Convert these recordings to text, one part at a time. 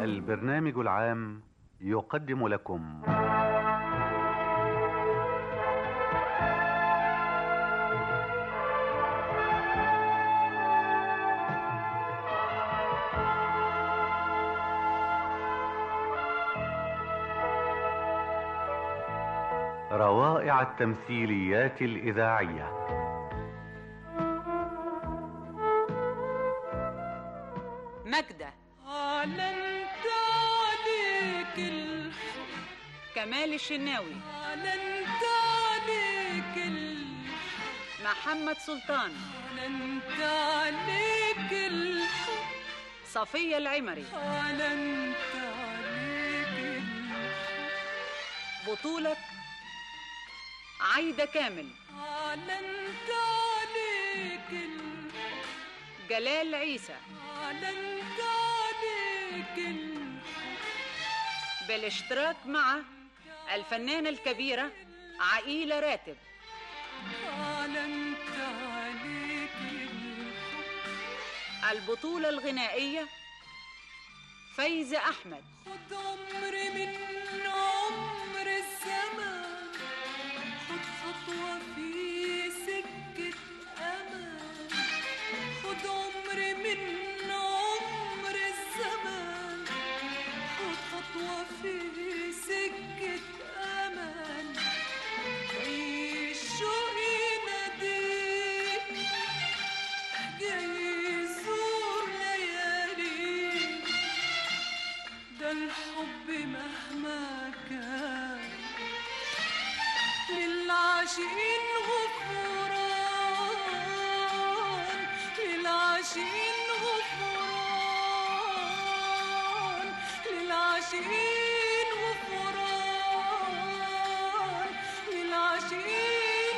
البرنامج العام يقدم لكم روائع التمثيليات الإذاعية ماجدة علنت عليك الحب كمال الشناوي علنت عليك الحب محمد سلطان علنت عليك الحب صفية العمري علنت عليك الحب بطولة عايدة كامل علنت عليك الحب جلال عيسى علنت عليك الحب بالاشتراك مع الفنانة الكبيرة عقيلة راتب علنت عليك الحب البطولة الغنائية فايزة أحمد خد عمري من عمر الزمان خد خطوة في سكة أمان خد عمري من عمر الزمان خد خطوة في سكة أمان جاي الشوق يناديك جاي يزور لياليك ده الحب مهما كان للعاشقين غفران للعاشقين غفران للعاشقين غفران للعاشقين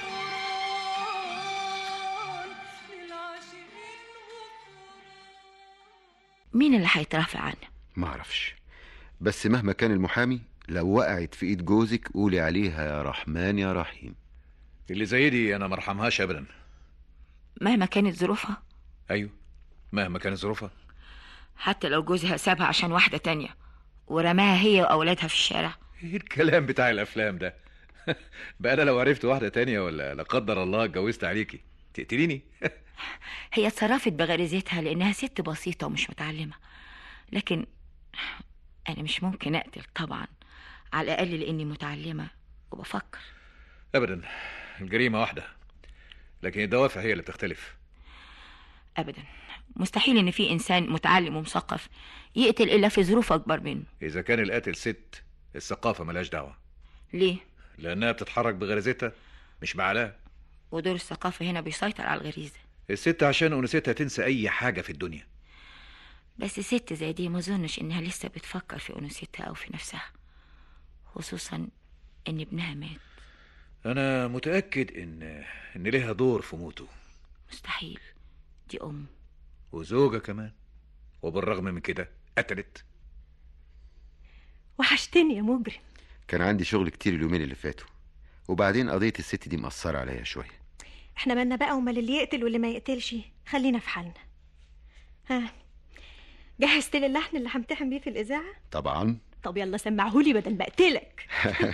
غفران للعاشقين غفران مين اللي هيترافع عنها معرفش بس مهما كان المحامي لو وقعت في ايد جوزك قولي عليها يا رحمن يا رحيم اللي زي دي انا مرحمهاش ابدا مهما كانت ظروفها ايوه مهما كانت ظروفها حتى لو جوزها سابها عشان واحدة تانية ورماها هي وأولادها في الشارع ايه الكلام بتاع الافلام ده بقى انا لو عرفت واحده تانية ولا لا قدر الله اتجوزت عليكي تقتليني هي اتصرفت بغريزتها لأنها ست بسيطة ومش متعلمة لكن أنا مش ممكن أقتل طبعا على الأقل لأني متعلمة وبفكر ابدا الجريمه واحده لكن الدوافع هي اللي بتختلف أبدا مستحيل إن في إنسان متعلم ومثقف يقتل إلا في ظروف أكبر منه اذا كان القاتل ست الثقافه ملهاش دعوه ليه؟ لانها بتتحرك بغريزتها مش بعلاها ودور الثقافة هنا بيسيطر على الغريزة الست عشان انوثتها تنسى اي حاجه في الدنيا بس ست زي دي ما اظنش انها لسه بتفكر في انوثتها او في نفسها خصوصا ان ابنها مات انا متاكد ان ان ليها دور في موته مستحيل دي ام وزوجة كمان وبالرغم من كده قتلت وحشتني يا مجرم كان عندي شغل كتير اليومين اللي فاتوا وبعدين قضية الست دي مأثرة عليا شوية احنا مالنا بقى ومال اللي يقتل واللي ما يقتلش خلينا في حالنا ها جهزت لي اللحن اللي همتحن بيه في الإذاعة طبعا طب يلا سمعهولي بدل ما اقتلك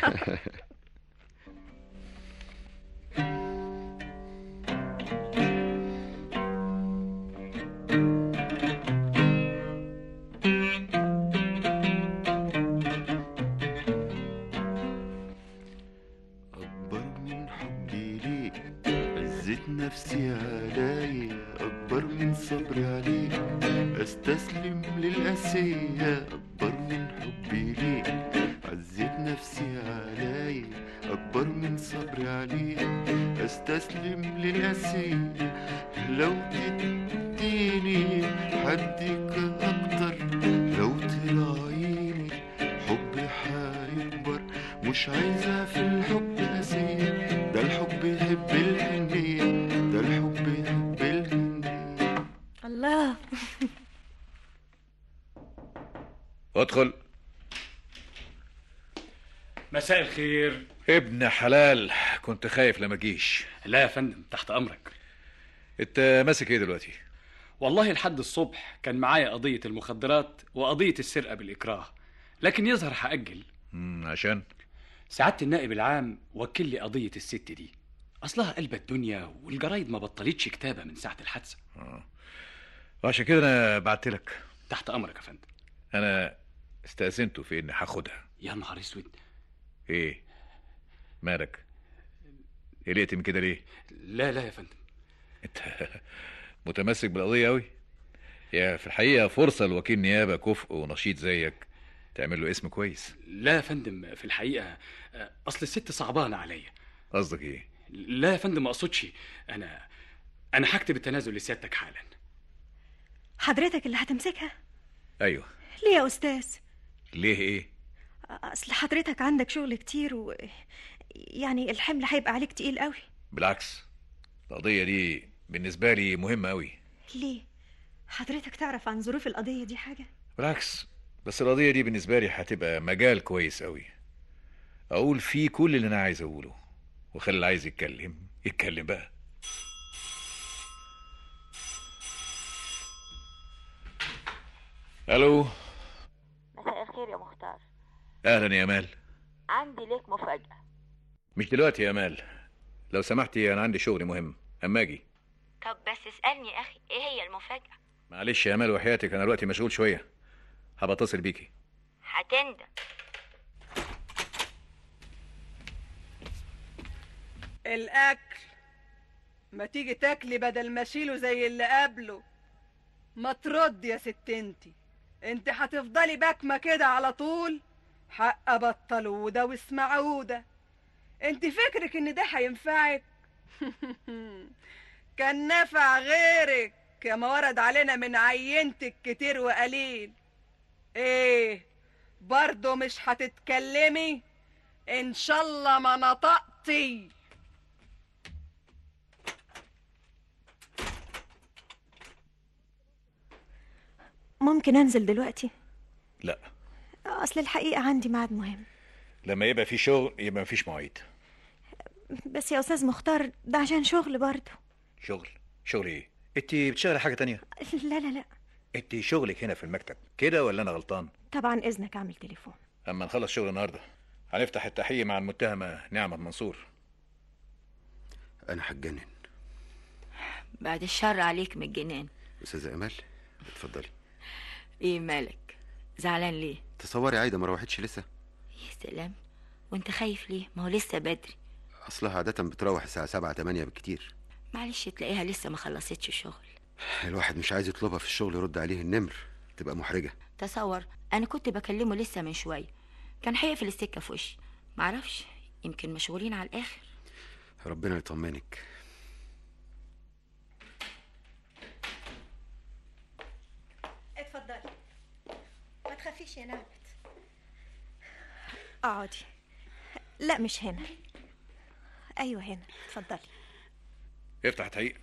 أكبر من حبي ليك عزت نفسي عليا أكبر من صبري عليك أستسلم للأسية أكبر من حبي ليك عزت نفسي عليا أكبر من صبري عليك أستسلم للأسية لو تديني حدك أكتر لو تراعيني حبي حيكبر مش عايزة في الحب أسير ده الحب يحب الحنية ده الحب يحب الحنية الله ادخل مساء الخير ابن حلال كنت خايف لما جيش لا يا فندم تحت امرك انت ماسك ايه دلوقتي والله لحد الصبح كان معايا قضية المخدرات وقضية السرقة بالإكراه لكن يظهر هأجل مم، عشان سعادة النائب العام وكل لي قضية الست دي أصلها قلبة الدنيا والجرايد ما بطلتش كتابة من ساعة الحادثة وعشان كده انا بعت لك تحت أمرك يا فندم انا استأذنته في اني هاخدها يا نهار اسود ايه مالك قلقت من كده ليه لا لا يا فندم انت متمسك بالقضيه قوي يا في الحقيقه فرصه لوكيل نيابه كفء ونشيط زيك تعمل له اسم كويس لا يا فندم في الحقيقة آه، أصل الست صعبانة عليا قصدك ايه لا يا فندم ما أقصدش أنا أنا هكتب التنازل لسيادتك حالا حضرتك اللي هتمسكها ايوه ليه يا أستاذ ليه ايه أصل حضرتك عندك شغل كتير و يعني الحمل هيبقى عليك تقيل قوي بالعكس القضيه دي بالنسبه لي مهمه قوي ليه حضرتك تعرف عن ظروف القضية دي حاجة بالعكس بس القضيه دي بالنسبه لي هتبقى مجال كويس قوي اقول فيه كل اللي انا عايز اقوله وخلي اللي عايز يتكلم يتكلم بقى الو مساء الخير يا مختار اهلا يا مال عندي ليك مفاجأة مش دلوقتي يا مال لو سمحتي انا عندي شغل مهم اما اجي طب بس اسألني يا أخي إيه هي المفاجأة معلش يا مال وحياتك انا دلوقتي مشغول شويه هبقى اتصل بيكي هتندم الأكل ما تيجي تاكلي بدل ما اشيله زي اللي قبله ما ترد يا ست انتي انت هتفضلي باكمة كده على طول حق بطلودة واسمعودة انت فكرك ان ده هينفعك كان نافع غيرك كما ورد علينا من عينتك كتير وقليل ايه برضه مش هتتكلمي ان شاء الله ما نطقتي ممكن أنزل دلوقتي لا أصل الحقيقة عندي ميعاد مهم لما يبقى في شغل يبقى مفيش مواعيد بس يا أستاذ مختار ده عشان شغل برضه شغل شغل ايه انت بتشتغلي حاجه تانية لا لا لا انت شغلك هنا في المكتب كده ولا انا غلطان طبعا إذنك أعمل تليفون اما نخلص شغل النهارده هنفتح التحقيق مع المتهمه نعمه منصور انا هتجنن بعد الشر عليك من الجنان استاذه امال اتفضلي ايه مالك زعلان ليه تصوري عايده ما روحتش لسه يا سلام وانت خايف ليه ما هو لسه بدري اصلها عاده بتروح الساعه 7 8 بالكتير معلش تلاقيها لسه ما خلصتش الشغل الواحد مش عايز يطلبها في الشغل يرد عليه النمر تبقى محرجه تصور انا كنت بكلمه لسه من شويه كان هيقفل السكه في وشي معرفش يمكن مشغولين على الاخر ربنا يطمنك اتفضلي ما تخافيش يا نعمت اقعدي لا مش هنا ايوه هنا اتفضلي افتح التحقيق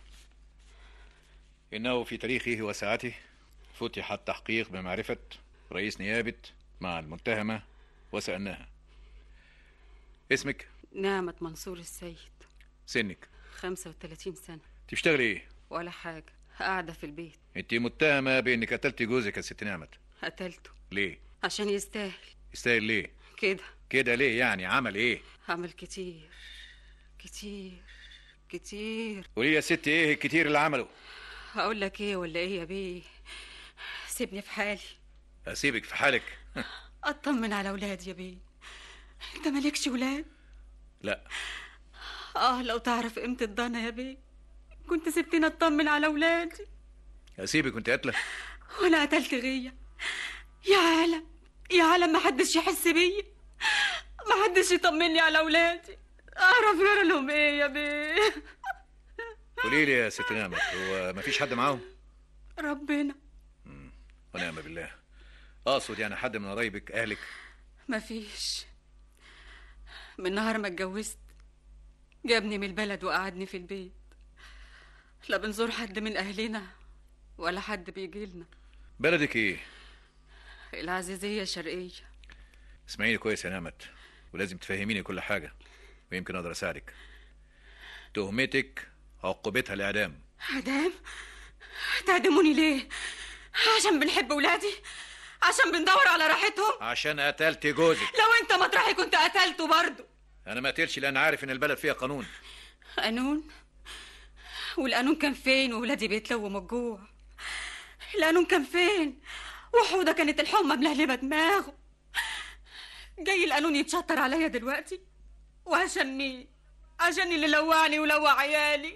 انه في تاريخه وساعته فتح التحقيق بمعرفه رئيس نيابه مع المتهمه وسالناها اسمك نعمة منصور السيد سنك 35 سنة تشتغلي ايه ولا حاجة قاعدة في البيت انت متهمه بانك قتلتي جوزك يا ست نعمت قتلته ليه عشان يستاهل يستاهل ليه كده كده ليه يعني عمل ايه عمل كتير كتير كتير قولي لي يا ست ايه الكتير اللي عمله هقول لك ايه ولا ايه يا بيه سيبني في حالي اسيبك في حالك اطمن على ولادي يا بيه انت مالكش ولاد لا اه لو تعرف قيمة الضنا يا بيه كنت سبتني اطمن على ولادي اسيبك وانت قاتله وانا قتلت غية يا عالم يا عالم ما حدش يحس بيا ما حدش يطمني على ولادي اعرف غير لهم ايه يا بيه قولي لي يا ست نعمت هو مفيش حد معاهم ربنا ونعم بالله اقصد يعني حد من قرايبك اهلك مفيش من نهار ما اتجوزت جابني من البلد وقعدني في البيت لا بنزور حد من اهلنا ولا حد بيجي لنا بلدك ايه العزيزية الشرقية اسمعيني كويس يا نعمت ولازم تفهميني كل حاجه ويمكن اقدر اساعدك تهمتك عقوبتها الاعدام عدام تعدموني ليه عشان بنحب ولادي عشان بندور على راحتهم عشان قتلت جوزك لو انت مطرحي كنت قتلته برضه انا ما قتلش لان عارف ان البلد فيها قانون قانون والقانون كان فين وولادي بيتلووا من الجوع القانون كان فين وحودة كانت الحمى ملهلبة دماغه جاي القانون يتشطر عليا دلوقتي وعشان مين عشان اللي لوعني ولوع عيالي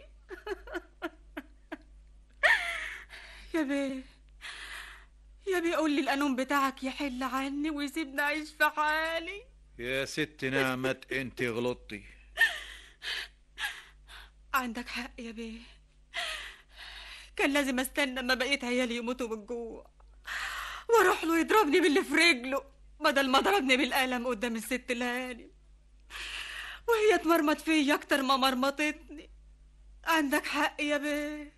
يا بيه يا بيه قول لي القانون بتاعك يحل عني ويسيبني اعيش في حالي يا ست نعمة انت غلطتي عندك حق يا بيه كان لازم استنى اما بقيت عيالي يموتوا بالجوع واروح له يضربني باللي في رجله بدل ما ضربني بالقلم قدام الست الهانم وهي اتمرمط فيا اكتر ما مرمطتني عندك حق يا بيه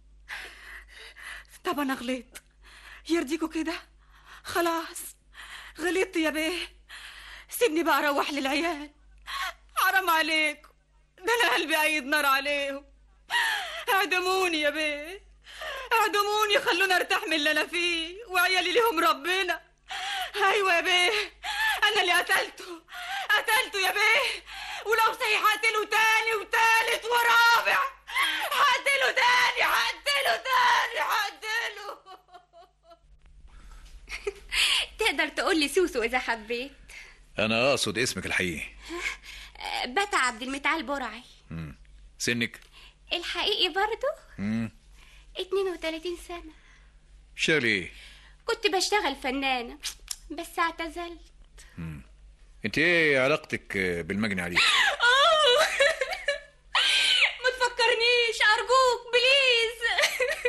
طب انا غلطت يرضيكوا كده خلاص غلطت يا بيه سيبني بقى اروح للعيال حرام عليكم ده انا قلبي عيد نار عليهم اعدموني يا بيه اعدموني خلوني ارتاح من اللي انا فيه وعيالي ليهم ربنا ايوه يا بيه انا اللي قتلته قتلته يا بيه ولو صحيح هقتله تاني وتالت ورابع هقتله تاني هقتله تاني هقتله تقدر تقول لي سوسو إذا حبيت انا اقصد اسمك الحقيقي آه، بتا عبد المتعال برعي مم. سنك الحقيقي برضو مم. 32 سنة شغل ايه كنت بشتغل فنانة بس اعتزلت مم. انت ايه علاقتك بالمجني عليه ما تفكرنيش أرجوك بليز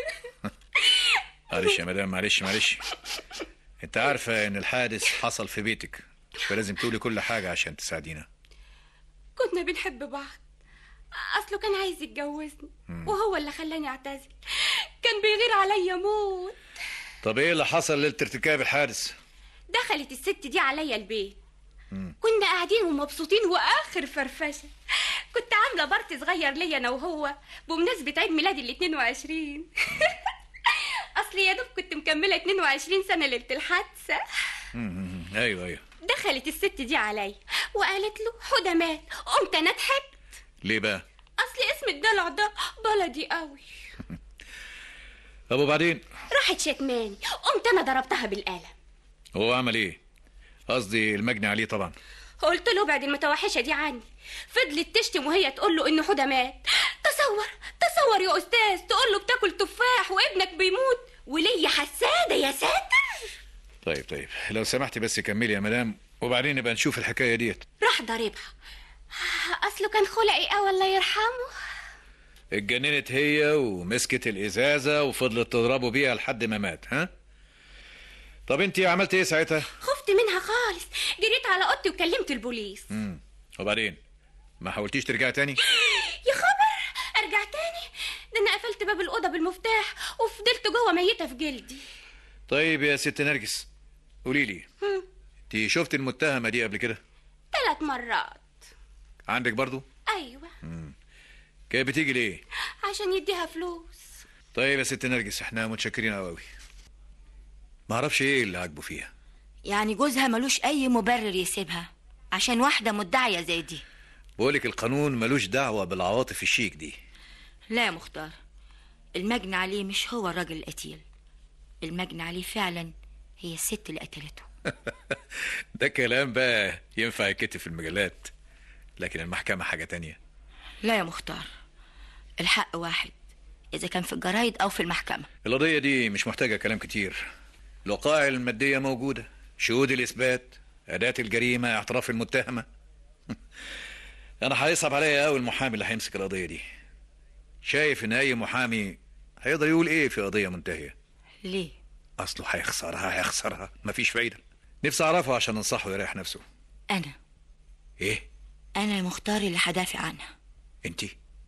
معلش يا مدام معلش معلش انت عارفة ان الحادث حصل في بيتك فلازم تقولي كل حاجة عشان تساعدينا كنا بنحب بعض أصله كان عايز يتجوزني مم. وهو اللي خلاني أعتزل كان بيغير عليا موت طب ايه اللي حصل ليلة ارتكاب الحادث دخلت الست دي عليا البيت مم. كنا قاعدين ومبسوطين واخر فرفشه كنت عامله بارتي صغير ليا انا وهو بمناسبه عيد ميلادي ال 22 اصل يا دوب كنت مكمله 22 سنه ليله الحادثه مم. ايوه ايوه دخلت الست دي عليا وقالت له حوده مات قمت انا ضحكت ليه بقى اصل اسم الدلع ده بلدي قوي طب وبعدين راحت شتماني قمت انا ضربتها بالقلم هو عمل ايه قصدي المجني عليه طبعا قلت له ابعد المتوحشه دي عني فضلت تشتم وهي تقول له ان حوده مات تصور تصور يا استاذ تقول له بتاكل تفاح وابنك بيموت وليا حساده يا ساتر طيب طيب لو سمحتي بس كملي يا مدام وبعدين نبقى نشوف الحكاية ديت راح ضاربها اصله كان خلقي قوي الله يرحمه اتجننت هي ومسكت الازازة وفضلت تضربه بيها لحد ما مات ها طب انت عملت ايه ساعتها خفت منها خالص جريت على اوضتي وكلمت البوليس مم. وبعدين ما حاولتيش ترجعي تاني يا خبر ارجع تاني ده انا قفلت باب الاوضه بالمفتاح وفضلت جوه ميته في جلدي طيب يا ست نرجس قولي لي هم، انت شفت المتهمة دي قبل كده ثلاث مرات عندك برضو ايوه مم. كانت بتيجي ليه عشان يديها فلوس طيب يا ست نرجس احنا متشكرين قوي ما اعرفش ايه اللي عاجبه فيها يعني جوزها ملوش أي مبرر يسيبها عشان واحدة مدعية زي دي بقولك القانون ملوش دعوة بالعواطف الشيك دي لا يا مختار المجني عليه مش هو الراجل القتيل المجني عليه فعلا هي الست اللي قتلته ده كلام بقى ينفع يتكتب في المجلات لكن المحكمة حاجة تانية لا يا مختار الحق واحد إذا كان في الجرايد أو في المحكمة القضية دي مش محتاجة كلام كتير الوقائع المادية موجودة شهود الإثبات أداة الجريمة اعتراف المتهمة أنا هيصعب عليا أوي المحامي اللي هيمسك القضية دي شايف إن أي محامي هيقدر يقول إيه في قضية منتهية ليه؟ أصله هيخسرها هيخسرها مفيش فايدة نفسي أعرفه عشان أنصحه يريح نفسه أنا إيه أنا المختار اللي هدافع عنها أنت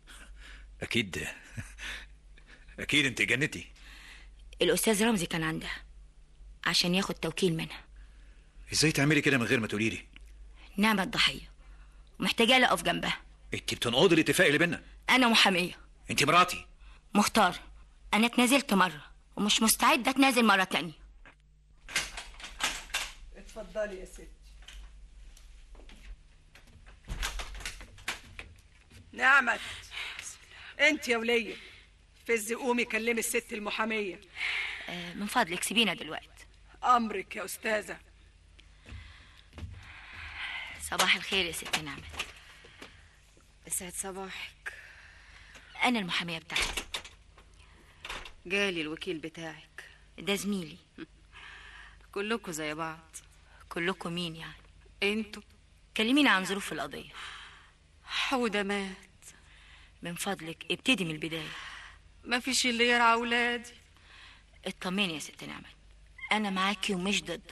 أكيد أكيد أنت جنتي الأستاذ رمزي كان عندها عشان ياخد توكيل منها إزاي تعملي كده من غير ما تقولي لي نعمة الضحية ومحتاجة لي أقف جنبها أنت بتنقضي الاتفاق اللي بينا أنا محامية أنت مراتي مختار انا اتنازلت مره ومش مستعده اتنازل مره تانية اتفضلي يا ستي نعمت انت يا وليه فزي قومي كلمي الست المحاميه آه، من فضلك سيبينا دلوقتي امرك يا استاذه صباح الخير يا ست نعمة سعد صباحك انا المحاميه بتاعتي جالي الوكيل بتاعك ده زميلي كلكم زي بعض كلكم مين يعني انتوا كلمينا عن ظروف القضيه حودة مات من فضلك ابتدي من البدايه ما فيش اللي يرعى ولادي اطمني يا ست نعمة انا معاكي ومش ضدك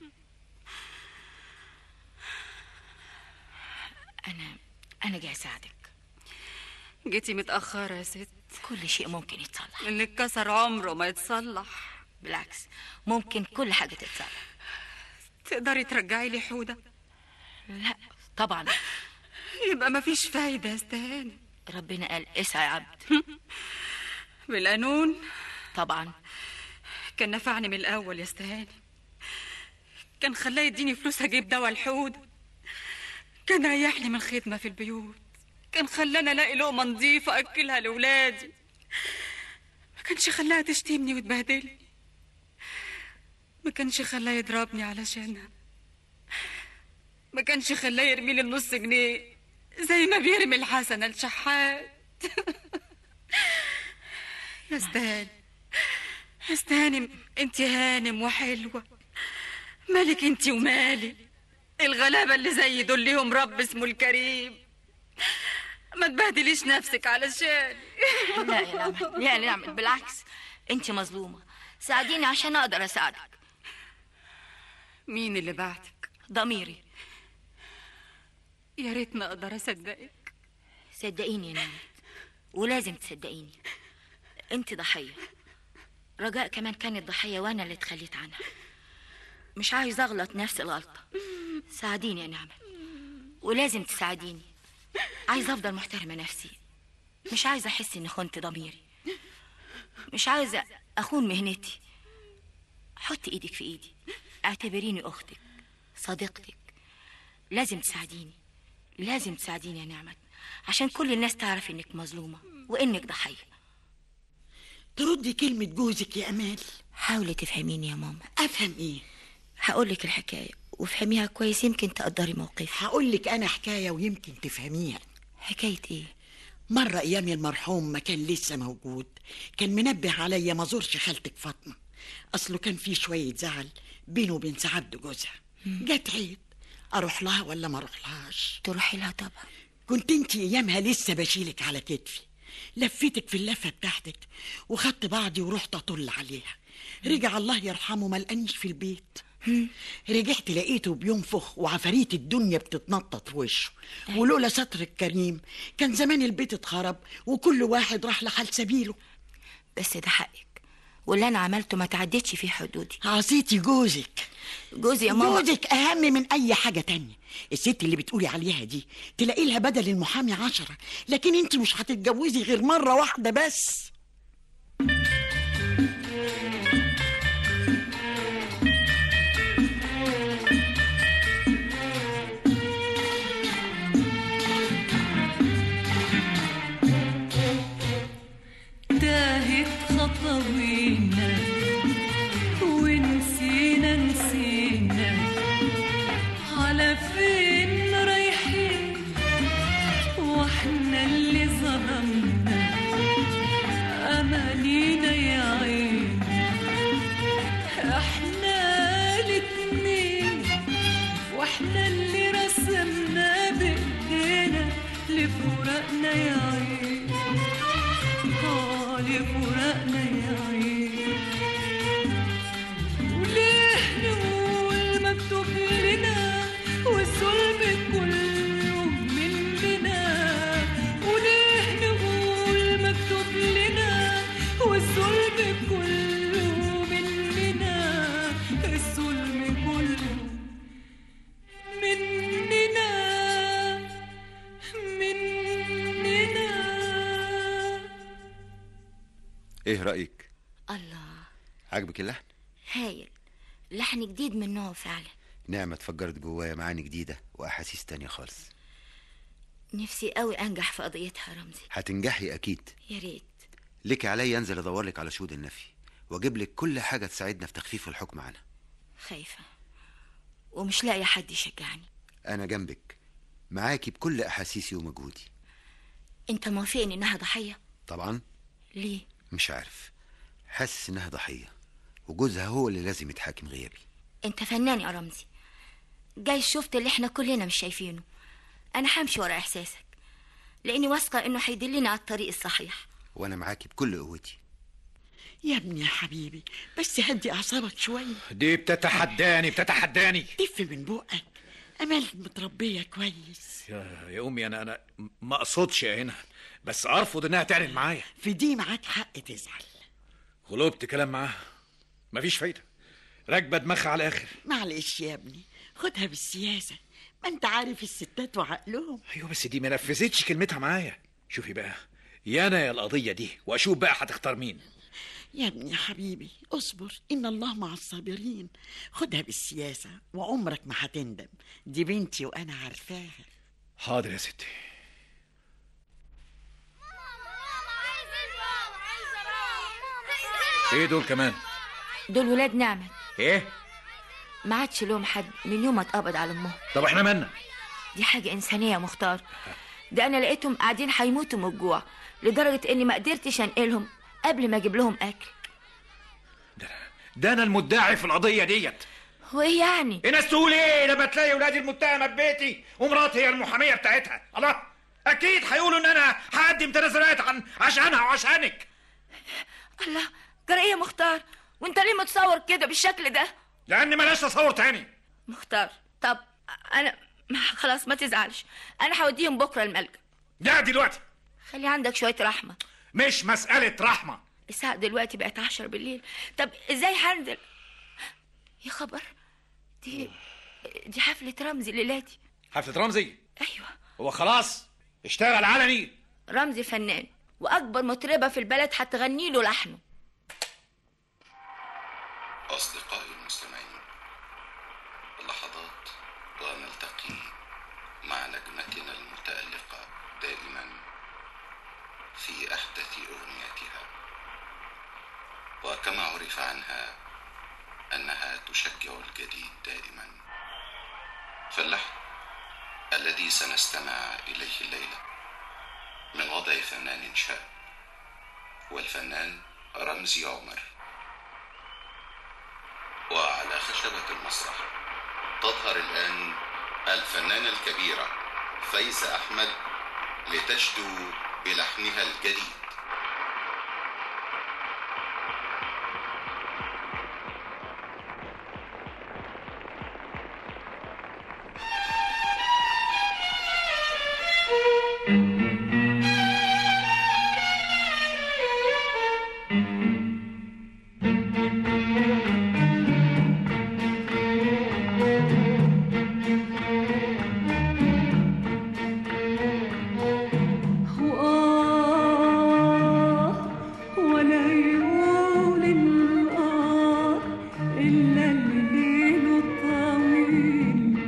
انا انا جاي اساعدك جيتي متأخرة يا ست كل شيء ممكن يتصلح اللي اتكسر عمره ما يتصلح بالعكس ممكن كل حاجه تتصلح تقدري ترجعي لي حودة لا طبعا يبقى ما فيش فايدة يا استهاني ربنا قال اسعى يا عبد بالقانون طبعا كان نفعني من الأول يا استهاني كان خلاه يديني فلوس أجيب دواء الحودة كان ريحني من الخدمة في البيوت كان خلاني ألاقي لقمة نظيفة أكلها لأولادي ما كانش خلاها تشتمني وتبهدلني ما كانش خلاه يضربني علشانها ما كانش خلاه يرمي لي النص جنيه زي ما بيرمي الحسنة الشحات يا استهاني يا استهاني انت هانم وحلوة مالك انت ومالي الغلابة اللي زي دول ليهم رب اسمه الكريم ما تبهدليش نفسك علشان لا يا نعمة لا يا نعمة بالعكس انت مظلومه ساعديني عشان اقدر اساعدك مين اللي بعتك ضميري يا ريت ما اقدر اصدقك صدقيني يا نعمة ولازم تصدقيني انت ضحيه رجاء كمان كانت ضحيه وانا اللي اتخليت عنها مش عايز اغلط نفس الغلطه ساعديني يا نعمة ولازم تساعديني عايزه افضل محترمه نفسي مش عايزه احس اني خنت ضميري مش عايزه اخون مهنتي حطي ايدك في ايدي اعتبريني اختك صديقتك لازم تساعديني لازم تساعديني يا نعمة عشان كل الناس تعرف انك مظلومة وانك ضحية تردي كلمة جوزك يا أمال حاولي تفهميني يا ماما أفهم إيه هقولك الحكاية وافهميها كويس يمكن تقدري موقفي هقولك أنا حكاية ويمكن تفهميها حكاية إيه؟ مرة أيام المرحوم ما كان لسه موجود كان منبه عليا ما زورش خالتك فاطمة أصله كان في شوية زعل بينه وبين سعد جوزها جت عيد أروح لها ولا ما أروح لهاش تروحي لها طبعا كنت انت أيامها لسه بشيلك على كتفي لفيتك في اللفة بتاعتك وخدت بعضي ورحت أطل عليها رجع الله يرحمه ما لقانيش في البيت رجعت لقيته بينفخ وعفاريت الدنيا بتتنطط في وشه ولولا ستر الكريم كان زمان البيت اتخرب وكل واحد راح لحال سبيله بس ده حقك واللي انا عملته ما تعديتش فيه حدودي عصيتي جوزك جوزي يا ماما جوزك أهم من أي حاجة تانية الست اللي بتقولي عليها دي تلاقي لها بدل المحامي عشرة لكن انت مش هتتجوزي غير مرة واحدة بس تاهت خطوينا ونسينا نسينا على فين رايحين واحنا اللي ظلمنا ايه رايك الله عجبك اللحن هايل لحن جديد من نوعه فعلا نعمه اتفجرت جوايا معاني جديده واحاسيس تانية خالص نفسي قوي انجح في قضيتها يا رمزي هتنجحي اكيد يا ريت لك عليا انزل ادور لك على شهود النفي واجيب لك كل حاجه تساعدنا في تخفيف الحكم عنها خايفة ومش لاقي حد يشجعني انا جنبك معاكي بكل احاسيسي ومجهودي انت موافقني انها ضحية طبعا ليه مش عارف حاسس انها ضحيه وجوزها هو اللي لازم يتحاكم غيابي انت فنان يا رمزي جاي شفت اللي احنا كلنا مش شايفينه انا همشي ورا احساسك لاني واثقة انه هيدلني على الطريق الصحيح وانا معاكي بكل قوتي يا ابني يا حبيبي بس هدي اعصابك شويه دي بتتحداني بتتحداني دف من بقك امال متربيه كويس يا يا امي انا انا ما اقصدش يا هنا بس ارفض انها تعلن معايا في دي معاك حق تزعل غلبت كلام معاها مفيش فايده راكبه دماغها على الاخر معلش يا ابني خدها بالسياسه ما انت عارف الستات وعقلهم ايوه بس دي ما نفذتش كلمتها معايا شوفي بقى يا انا يا القضيه دي واشوف بقى هتختار مين يا ابني يا حبيبي اصبر ان الله مع الصابرين خدها بالسياسه وعمرك ما هتندم دي بنتي وانا عارفاها حاضر يا ستي ايه دول كمان دول ولاد نعمة ايه ما عادش لهم حد من يوم ما اتقبض على امهم طب احنا مالنا دي حاجة إنسانية يا مختار ده أنا لقيتهم قاعدين هيموتوا من الجوع لدرجة إني ما قدرتش أنقلهم قبل ما أجيب لهم أكل ده انا المدعي في القضيه ديت وإيه يعني؟ الناس تقول ايه لما تلاقي ولادي المتهمه ببيتي ومراتي هي المحاميه بتاعتها الله اكيد هيقولوا ان انا هقدم تنازلات عن عشانها وعشانك الله جرى إيه يا مختار؟ وأنت ليه متصور كده بالشكل ده؟ لان ملاش تصور تاني مختار طب أنا ما خلاص ما تزعلش أنا هوديهم بكرة الملجأ لا دلوقتي خلي عندك شوية رحمة مش مساله رحمه الساعة دلوقتي بقت عشر بالليل طب ازاي هنزل يا خبر دي دي حفلة رمزي ليلاتي حفله رمزي ايوه هو خلاص اشتغل علني رمزي فنان واكبر مطربة في البلد هتغني له لحنه أصدقائي المستمعين لحظات ونلتقي مع نجمتنا المتألقة دائما في أحدث أغنياتها وكما عرف عنها أنها تشجع الجديد دائما فاللحن الذي سنستمع إليه الليلة من وضع فنان شاب والفنان رمزي عمر وعلى خشبة المسرح تظهر الآن الفنانة الكبيرة فايزة أحمد لتشدو بلحنها الجديد وآه ولا يقول الآه إلا الليل الطويل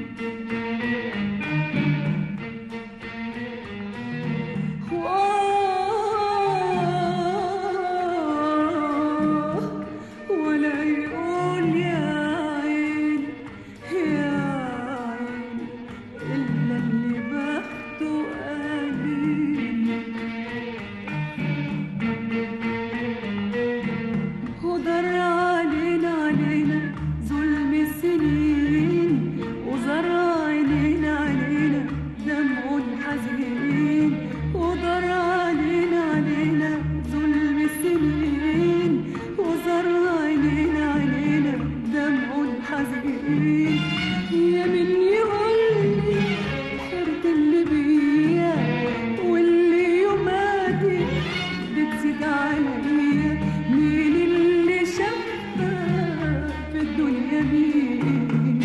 وآه ولا يقول يا عين يا عين إلا اللي بخته قليل ودر علينا علينا ظلم السنين وزرع عينينا علينا دمع الحزين ودر علينا علينا ظلم السنين وزرع عينينا علينا دمع الحزين يا من يقولي حرت اللي بيا واللي يمادي بتزيد عليا مين اللي شافها في الدنيا مين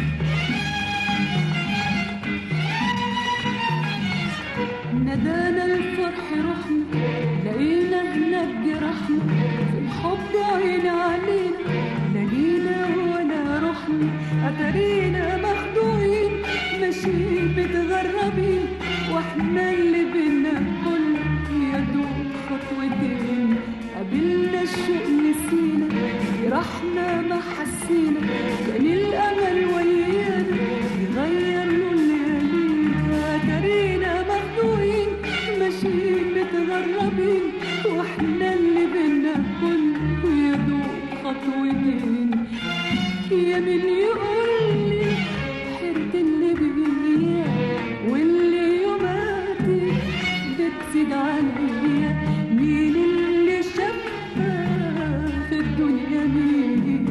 ندانا واحنا اللي بينا كل يا دوب خطوتين قابلنا الشوق نسينا جرحنا ما حسينا كان الامل ويانا يغير لون ليالينا ترينا مخدوعين ماشيين متغربين واحنا اللي بينا كل يا دوب خطوتين يا من يقول لي حرت اللي بيا واللي يوماتي بتزيد عليا مين اللي شافها في الدنيا مين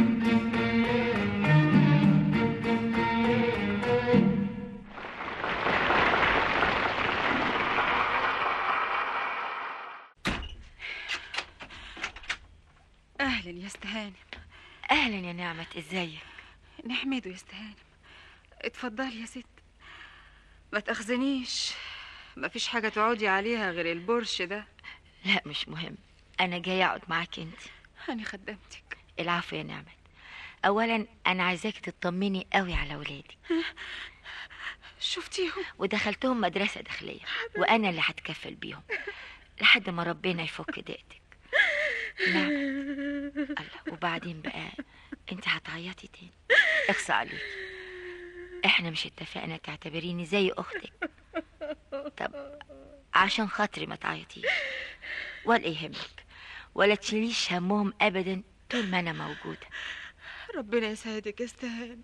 اهلا يا استهانم اهلا يا نعمة ازيك نحمده يا استهانم اتفضلي يا ست ما تاخذنيش ما فيش حاجه تقعدي عليها غير البرش ده لا مش مهم انا جاي اقعد معاك انت انا خدمتك العفو يا نعمة اولا انا عايزاك تطمني قوي على ولادي شفتيهم ودخلتهم مدرسة داخلية وانا اللي هتكفل بيهم لحد ما ربنا يفك ضيقتك نعم الله وبعدين بقى انت هتعيطي تاني اخصى عليكي احنا مش اتفقنا تعتبريني زي اختك طب عشان خاطري ما تعيطيش ولا يهمك ولا تشيليش همهم ابدا طول ما انا موجوده ربنا يسعدك يا استهانم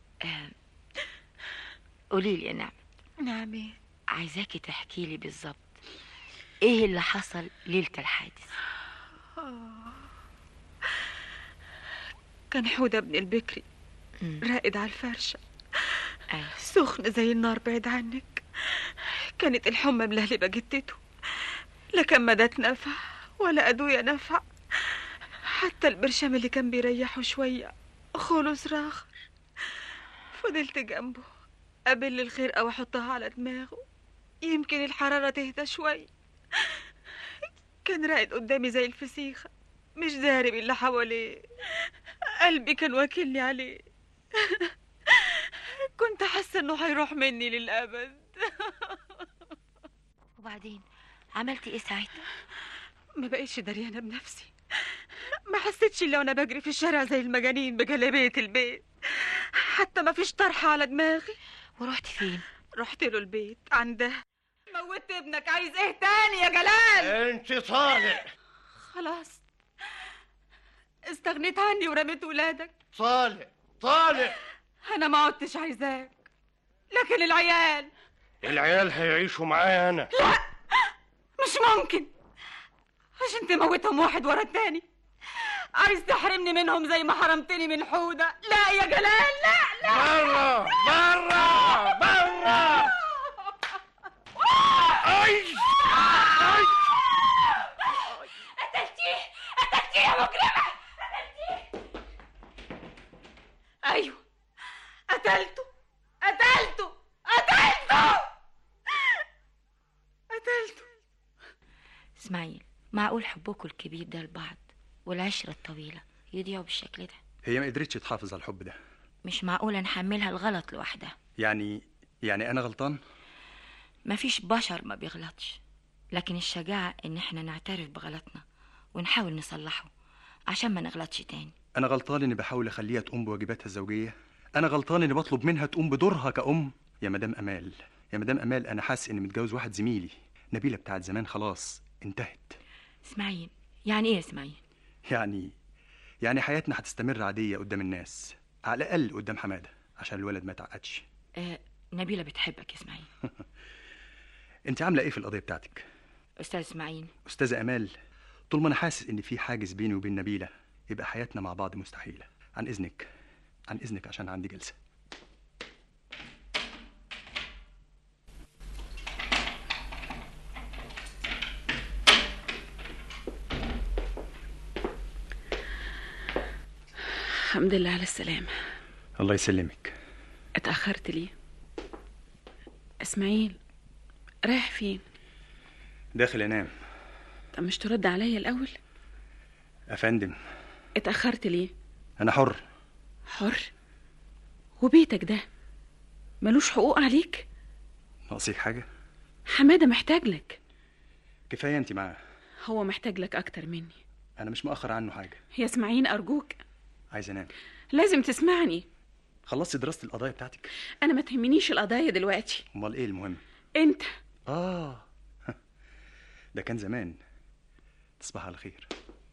قولي لي يا نعم نعم ايه عايزاكي تحكي لي بالظبط ايه اللي حصل ليله الحادث آه. كان حودة ابن البكري راقد على الفرشة سخن زي النار بعيد عنك كانت الحمى ملهلبة جتته لا كان مدات نفع ولا أدوية نفع حتى البرشام اللي كان بيريحه شوية خلص راخر فضلت جنبه أبل الخير أو أحطها على دماغه يمكن الحرارة تهدى شوي كان راقد قدامي زي الفسيخة مش داري باللي حواليه قلبي كان واكلني عليه كنت حاسة انه هيروح مني للأبد وبعدين عملتي ايه ساعتها ما بقيتش دريانة بنفسي ما حسيتش الا وانا بجري في الشارع زي المجانين بجلابية البيت حتى ما فيش طرحة على دماغي ورحت فين رحت له البيت عنده موت ابنك عايز ايه تاني يا جلال انت طالع خلاص استغنيت عني ورميت ولادك طالع طالع انا ما عدتش عايزاك لكن العيال العيال هيعيشوا معايا انا مش ممكن عشان تموتهم واحد ورا التاني عايز تحرمني منهم زي ما حرمتني من حودة لا يا جلال لا لا برا برا برا اي اي قتلتيه قتلتيه يا مجرمة ايوه قتلته قتلته قتلته قتلته اسماعيل معقول حبكم الكبير ده لبعض والعشرة الطويلة يضيعوا بالشكل ده هي ما قدرتش تحافظ على الحب ده مش معقولة نحملها الغلط لوحدها يعني يعني انا غلطان مفيش بشر ما بيغلطش لكن الشجاعة ان احنا نعترف بغلطنا ونحاول نصلحه عشان ما نغلطش تاني انا غلطان اني بحاول اخليها تقوم بواجباتها الزوجيه انا غلطان اني بطلب منها تقوم بدورها كأم يا مدام امال يا مدام امال انا حاسس اني متجوز واحد زميلي نبيله بتاعت زمان خلاص انتهت اسماعيل يعني ايه يا اسماعيل يعني يعني حياتنا هتستمر عاديه قدام الناس على الاقل قدام حماده عشان الولد ما يتعقدش آه نبيلة بتحبك يا اسماعيل انت عامله ايه في القضيه بتاعتك استاذ اسماعيل استاذه امال طول ما انا حاسس ان في حاجز بيني وبين نبيله يبقى حياتنا مع بعض مستحيله عن اذنك عن اذنك عشان عندي جلسه الحمد لله على السلامة الله يسلمك اتأخرت ليه اسماعيل رايح فين داخل انام طب مش ترد عليا الأول افندم اتأخرت ليه انا حر حر وبيتك ده ملوش حقوق عليك ناقصك حاجه حماده محتاج لك كفايه انت معاه هو محتاج لك اكتر مني انا مش مأخر عنه حاجه ياسمعين ارجوك عايز انام لازم تسمعني خلصت دراسه القضايا بتاعتك انا ما تهمنيش القضايا دلوقتي امال ايه المهم انت اه ده كان زمان تصبح على خير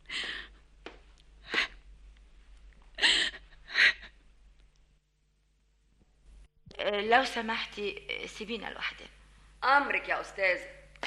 آه، لو سمحتي آه، سيبينا لوحدنا امرك يا استاذ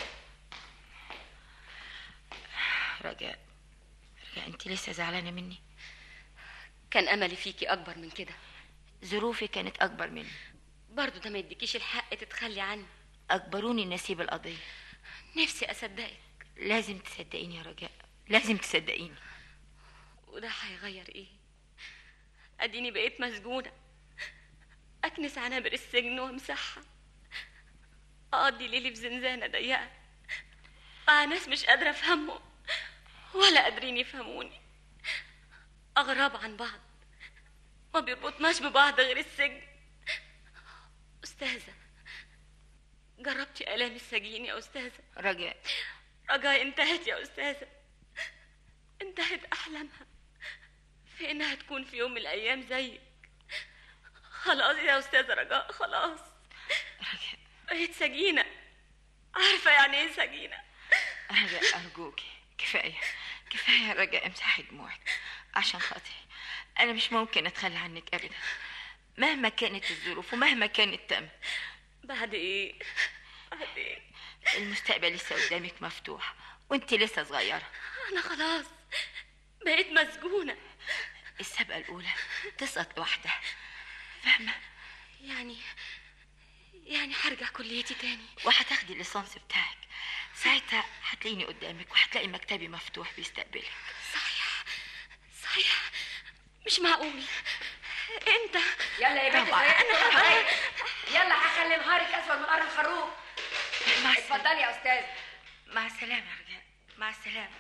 رجاء رجاء انت لسه زعلانه مني كان املي فيكي اكبر من كده ظروفي كانت اكبر مني برضو ده ما يديكيش الحق تتخلي عني اجبروني اني اسيب القضيه نفسي اصدقك لازم تصدقيني يا رجاء لازم تصدقيني وده هيغير ايه اديني بقيت مسجونه اكنس عنابر السجن وامسحها اقضي ليلي في زنزانه ضيقه مع ناس مش قادره افهمهم ولا قادرين يفهموني اغراب عن بعض ما بيربطناش ببعض غير السجن استاذه جربتي الام السجين يا استاذه رجاء رجاء انتهت يا استاذه انتهت احلامها في انها تكون في يوم من الايام زيك خلاص يا استاذه رجاء خلاص بقيت سجينه عارفه يعني ايه سجينه رجاء ارجوكي كفايه كفايه يا رجاء امسحي دموعك عشان خاطري انا مش ممكن اتخلى عنك ابدا مهما كانت الظروف ومهما كان التأمل بعد ايه بعد ايه المستقبل لسه قدامك مفتوح وانت لسه صغيره انا خلاص بقيت مسجونه السابقه الاولى تسقط لوحدها فاهمه يعني يعني هرجع كليتي تاني وهتاخدي الليسانس بتاعك ساعتها هتلاقيني قدامك وهتلاقي مكتبي مفتوح بيستقبلك صحيح صحيح مش معقول انت يلا يا بنت طبعاً. انا طبعاً. يلا هخلي نهارك اسود من قرن الخروف مع اتفضلي يا استاذ مع السلامه يا رجاء مع السلامه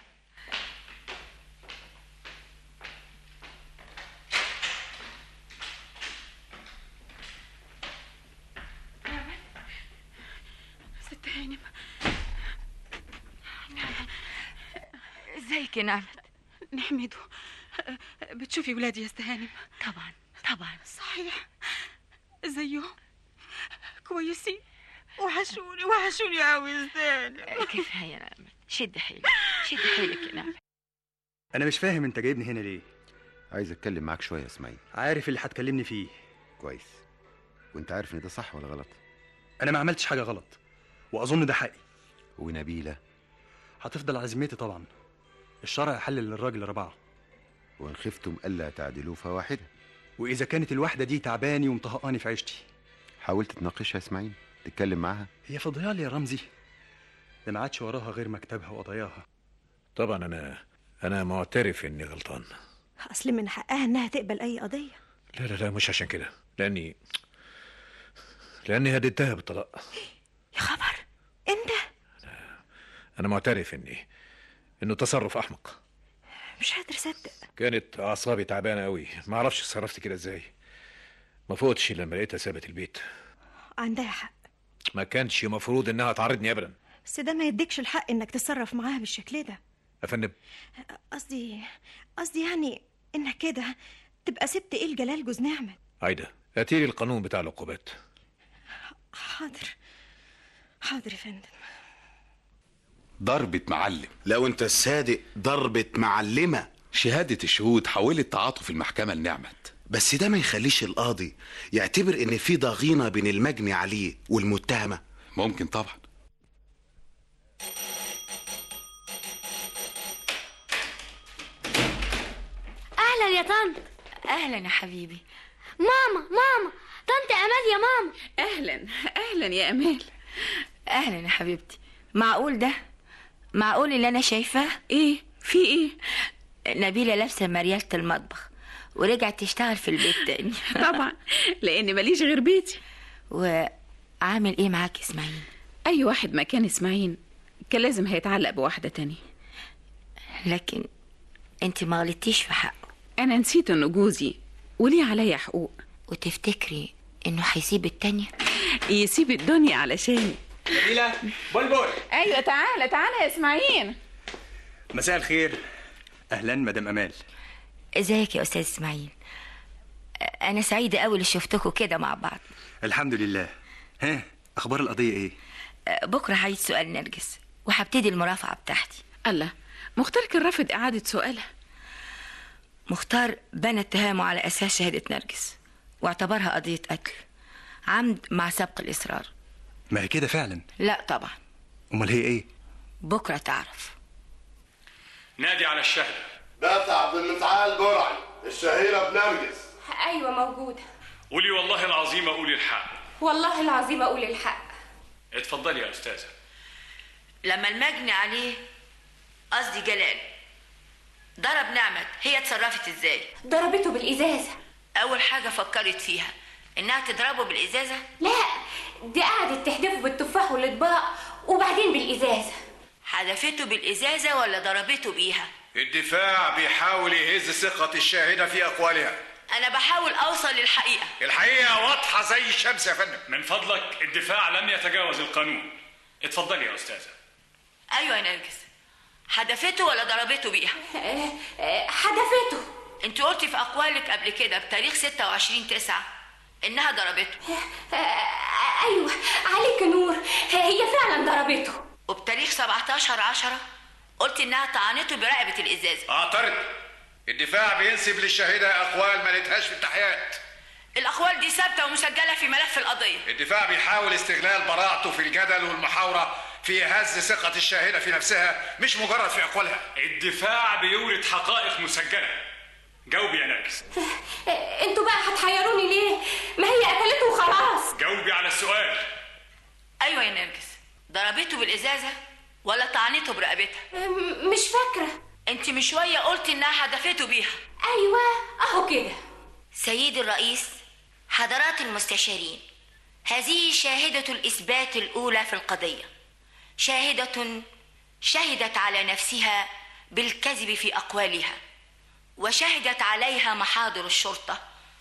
ست هانم ازيك يا نعمت نحمده بتشوفي ولادي يا استهانم طبعا طبعا صحيح زيهم كويسين وحشوني وحشوني قوي يا استهانم كفايه يا نعمت شد حيلك شد حيلك يا نعمت انا مش فاهم انت جايبني هنا ليه عايز اتكلم معاك شويه يا اسماعيل عارف اللي هتكلمني فيه كويس وانت عارف ان ده صح ولا غلط انا ما عملتش حاجه غلط واظن ده حقي ونبيله هتفضل على ذمتي طبعا الشرع يحلل للراجل اربعه وان خفتم الا تعدلوا فواحده واذا كانت الواحده دي تعباني ومطهقاني في عيشتي حاولت تناقشها يا اسماعيل تتكلم معاها هي فضيال يا رمزي ده ما عادش وراها غير مكتبها وقضاياها طبعا انا انا معترف اني غلطان اصل من حقها انها تقبل اي قضيه لا لا لا مش عشان كده لاني لاني هددتها بالطلاق يا خبر انت انا معترف اني انه تصرف احمق مش قادر اصدق كانت اعصابي تعبانه قوي ما اعرفش اتصرفت كده ازاي ما فوتش لما لقيتها سابت البيت عندها حق ما كانش مفروض انها تعرضني ابدا بس ده ما يديكش الحق انك تتصرف معاها بالشكل ده يا فندم قصدي قصدي يعني انك كده تبقى سبت ايه لجلال جوز نعمت عايده هاتيلي القانون بتاع العقوبات حاضر حاضر يا فندم ضربة معلم لو انت الصادق ضربة معلمة شهادة الشهود حولت تعاطف المحكمة لنعمت بس ده ما يخليش القاضي يعتبر ان في ضغينة بين المجني عليه والمتهمة ممكن طبعا اهلا يا طنط اهلا يا حبيبي ماما ماما طنط امال يا ماما اهلا اهلا يا امال اهلا يا حبيبتي معقول ده معقول اللي انا شايفاه ايه في ايه نبيله لابسه مرياله المطبخ ورجعت تشتغل في البيت تاني طبعا لان ماليش غير بيتي وعامل ايه معاك اسماعيل اي واحد مكان اسماعيل كان لازم هيتعلق بواحده تانية لكن انت ما غلطتيش في حقه انا نسيت انه جوزي وليه عليا حقوق وتفتكري انه هيسيب التانية يسيب الدنيا علشاني جميلة بلبل ايوه تعالى تعالى يا اسماعيل مساء الخير اهلا مدام امال ازيك يا استاذ اسماعيل انا سعيده قوي اللي شفتكم كده مع بعض الحمد لله ها اخبار القضيه ايه بكره هعيد سؤال نرجس وهبتدي المرافعه بتاعتي الله مختار كان رافض اعاده سؤالها مختار بنى اتهامه على اساس شهاده نرجس واعتبرها قضيه قتل عمد مع سبق الاصرار ما هي كده فعلا لا طبعا امال هي ايه بكره تعرف نادي على الشهد ده عبد المتعال جرعي الشهيرة بنرجس ايوه موجوده قولي والله العظيم قولي الحق والله العظيم اقول الحق اتفضلي يا استاذه لما المجني عليه قصدي جلال ضرب نعمت هي اتصرفت ازاي ضربته بالازازه اول حاجه فكرت فيها انها تضربه بالازازه لا دي قعدت تحدفه بالتفاح والاطباق وبعدين بالازازه حدفته بالازازه ولا ضربته بيها الدفاع بيحاول يهز ثقة الشاهدة في أقوالها انا بحاول اوصل للحقيقه الحقيقة واضحة زي الشمس يا فندم من فضلك الدفاع لم يتجاوز القانون اتفضلي يا استاذه ايوه يا نرجس حدفته ولا ضربته بيها حدفته انت قلتي في اقوالك قبل كده بتاريخ 26 9 انها ضربته ايوه عليك نور هي فعلا ضربته وبتاريخ 17 10 قلت انها طعنته برقبه الازازه اعترض الدفاع بينسب للشاهدة أقوال ما لقيتهاش في التحيات الاقوال دي ثابته ومسجله في ملف القضيه الدفاع بيحاول استغلال براءته في الجدل والمحاورة في هز ثقة الشاهدة في نفسها مش مجرد في أقوالها الدفاع بيورد حقائق مسجله جاوبي يا نرجس انتوا بقى هتحيروني ليه ما هي قتلته وخلاص جاوبي على السؤال ايوه يا نرجس ضربته بالازازه ولا طعنته برقبتها مش فاكره انت من شويه قلتي انها حدفته بيها ايوه اهو كده سيد الرئيس حضرات المستشارين هذه شاهدة الإثبات الأولى في القضية شاهدة شهدت على نفسها بالكذب في أقوالها وشهدت عليها محاضر الشرطة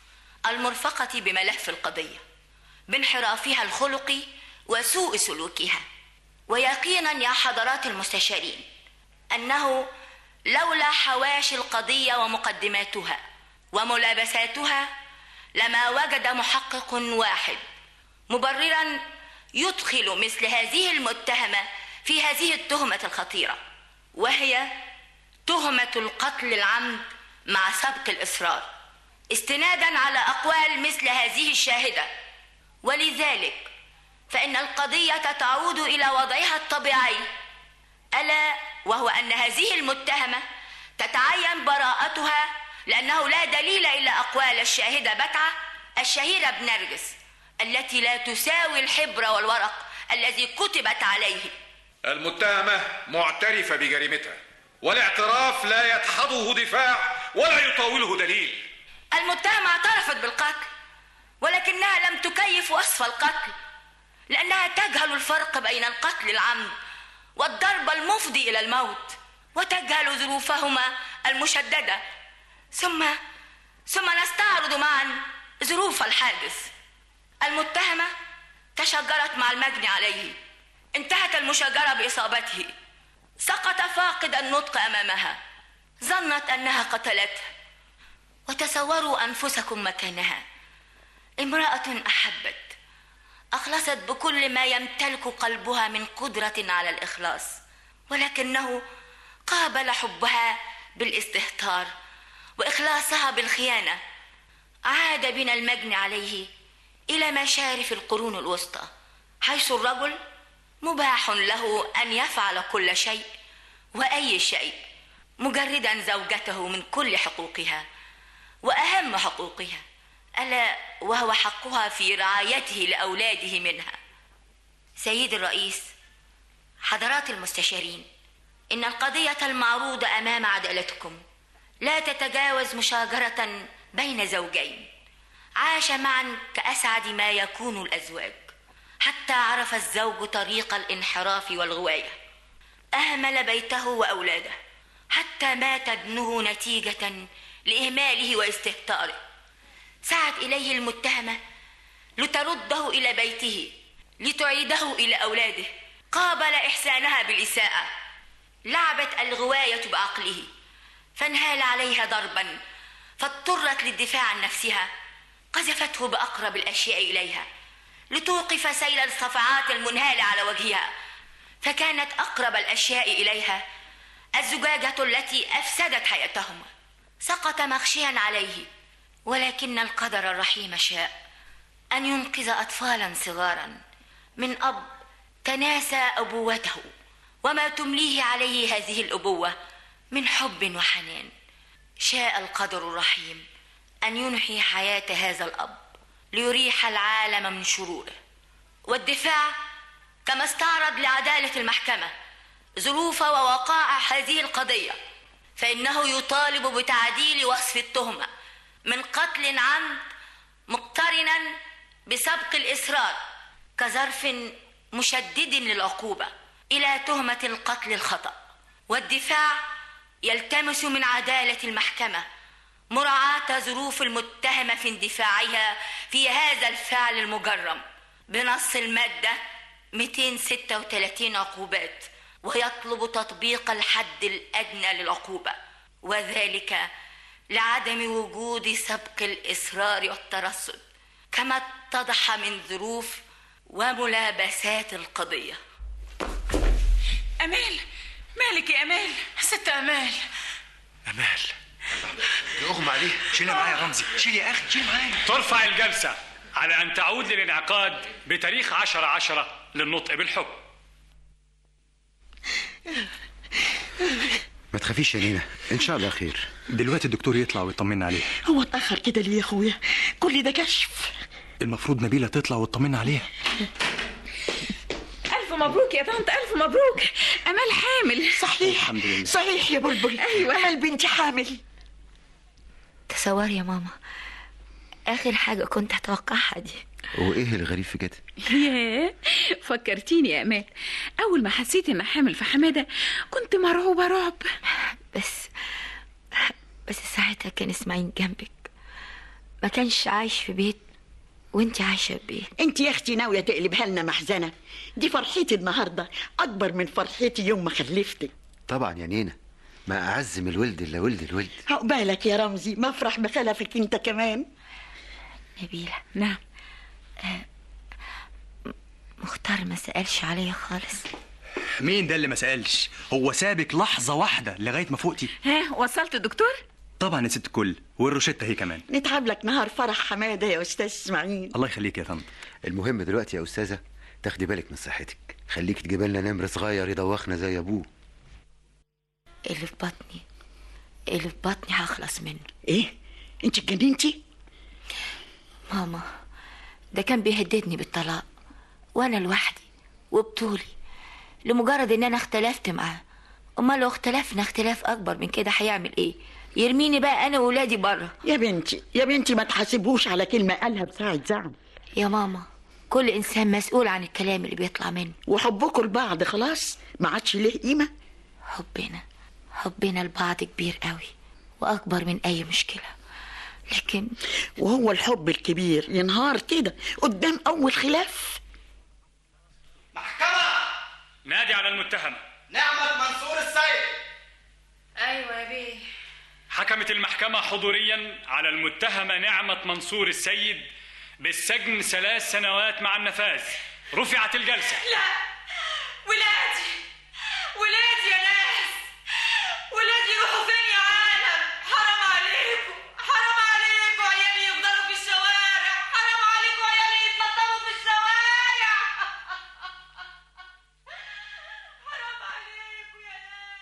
المرفقة بملف القضية بانحرافها الخلقي وسوء سلوكها ويقينا يا حضرات المستشارين أنه لولا حواشي القضية ومقدماتها وملابساتها لما وجد محقق واحد مبررا يدخل مثل هذه المتهمة في هذه التهمة الخطيرة وهي تهمة القتل العمد مع سبق الإصرار استنادا على أقوال مثل هذه الشاهدة ولذلك فإن القضية تعود إلى وضعها الطبيعي ألا وهو أن هذه المتهمة تتعين براءتها لأنه لا دليل إلا أقوال الشاهدة بتعة الشهيرة بنرجس التي لا تساوي الحبر والورق الذي كتبت عليه المتهمة معترفة بجريمتها والاعتراف لا يدحضه دفاع ولا يطاوله دليل المتهمة اعترفت بالقتل ولكنها لم تكيف وصف القتل لأنها تجهل الفرق بين القتل العمد والضرب المفضي إلى الموت وتجهل ظروفهما المشددة ثم ثم نستعرض معا ظروف الحادث المتهمة تشجرت مع المجني عليه انتهت المشاجرة بإصابته سقط فاقد النطق أمامها ظنت أنها قتلته وتصوروا أنفسكم مكانها امرأة أحبت أخلصت بكل ما يمتلك قلبها من قدرة على الإخلاص ولكنه قابل حبها بالاستهتار وإخلاصها بالخيانة عاد بنا المجني عليه إلى مشارف القرون الوسطى حيث الرجل مباح له أن يفعل كل شيء وأي شيء مجردا زوجته من كل حقوقها وأهم حقوقها ألا وهو حقها في رعايته لأولاده منها سيد الرئيس حضرات المستشارين إن القضية المعروضة أمام عدالتكم لا تتجاوز مشاجرة بين زوجين عاش معا كأسعد ما يكون الأزواج حتى عرف الزوج طريق الانحراف والغواية أهمل بيته وأولاده حتى مات ابنه نتيجة لإهماله واستهتاره سعت إليه المتهمة لترده إلى بيته لتعيده إلى أولاده قابل إحسانها بالإساءة لعبت الغواية بعقله فانهال عليها ضربا فاضطرت للدفاع عن نفسها قذفته بأقرب الأشياء إليها لتوقف سيل الصفعات المنهالة على وجهها فكانت أقرب الأشياء إليها الزجاجة التي أفسدت حياتهما سقط مغشيا عليه ولكن القدر الرحيم شاء أن ينقذ أطفالا صغارا من أب تناسى أبوته وما تمليه عليه هذه الأبوة من حب وحنان شاء القدر الرحيم أن ينحي حياة هذا الأب ليريح العالم من شروره والدفاع كما استعرض لعدالة المحكمة ظروف ووقائع هذه القضية فإنه يطالب بتعديل وصف التهمة من قتل عمد مقترنا بسبق الإصرار كظرف مشدد للعقوبة إلى تهمة القتل الخطأ والدفاع يلتمس من عدالة المحكمة مراعاة ظروف المتهمة في اندفاعها في هذا الفعل المجرم بنص المادة 236 عقوبات ويطلب تطبيق الحد الأدنى للعقوبة وذلك لعدم وجود سبق الإصرار والترصد كما اتضح من ظروف وملابسات القضية امال مالك يا امال ست امال امال اغمى عليه شيلها معايا يا رمزي شيل يا اخي شيل معايا ترفع الجلسة على أن تعود للانعقاد بتاريخ عشرة عشرة للنطق بالحكم ما تخافيش يا نينا ان شاء الله خير دلوقتي الدكتور يطلع ويطمنا عليه هو اتأخر كده ليه يا اخويا كل ده كشف المفروض نبيلة تطلع وتطمنا عليها الف مبروك يا طنط الف مبروك امال حامل صحيح الحمد لله صحيح يا بلبل أيوة. امل بنتي حامل تصوري يا ماما آخر حاجة كنت أتوقعها دي وايه الغريب في كده ياه فكرتيني يا امال اول ما حسيت ان حامل في حماده كنت مرعوبه رعب بس بس ساعتها كان اسماعيل جنبك ما كانش عايش في بيت وانت عايشة في بيت انت يا اختي ناويه تقلبها لنا محزنه دي فرحتي النهارده اكبر من فرحتي يوم ما خلفتك طبعا يا نينا ما اعز من الولد الا ولد الولد عقبالك يا رمزي ما افرح بخلفك انت كمان نبيلة نعم مختار ما سألش عليا خالص مين ده اللي ما سألش هو سابك لحظة واحدة لغاية ما فوقتي ها وصلت الدكتور طبعا يا ست الكل والروشتة هي كمان نتعب لك نهار فرح حماده يا استاذ اسماعيل الله يخليك يا طنط المهم دلوقتي يا استاذه تاخدي بالك من صحتك خليك تجيب لنا نمر صغير يدوخنا زي ابوه اللي في بطني اللي في بطني هخلص منه ايه انت اتجننتي ماما ده كان بيهددني بالطلاق وانا لوحدي وبطولي لمجرد ان انا اختلفت معاه امال لو اختلفنا اختلاف اكبر من كده هيعمل ايه يرميني بقى انا وولادي بره يا بنتي يا بنتي ما تحاسبوش على كلمه قالها بساعه زعل يا ماما كل انسان مسؤول عن الكلام اللي بيطلع منه وحبكم لبعض خلاص ما عادش ليه قيمه حبنا حبنا لبعض كبير قوي واكبر من اي مشكله لكن وهو الحب الكبير ينهار كده قدام اول خلاف نادي على المتهم نعمة منصور السيد ايوه يا بيه حكمت المحكمة حضوريا على المتهمة نعمة منصور السيد بالسجن ثلاث سنوات مع النفاذ رفعت الجلسة لا ولادي ولادي يا ناس ولادي يروحوا فين يا عالم حرام عليكم حرام عليكم عيالي يفضلوا في الشوارع حرام عليكم عيالي يتنططوا في الشوارع حرام عليكم يا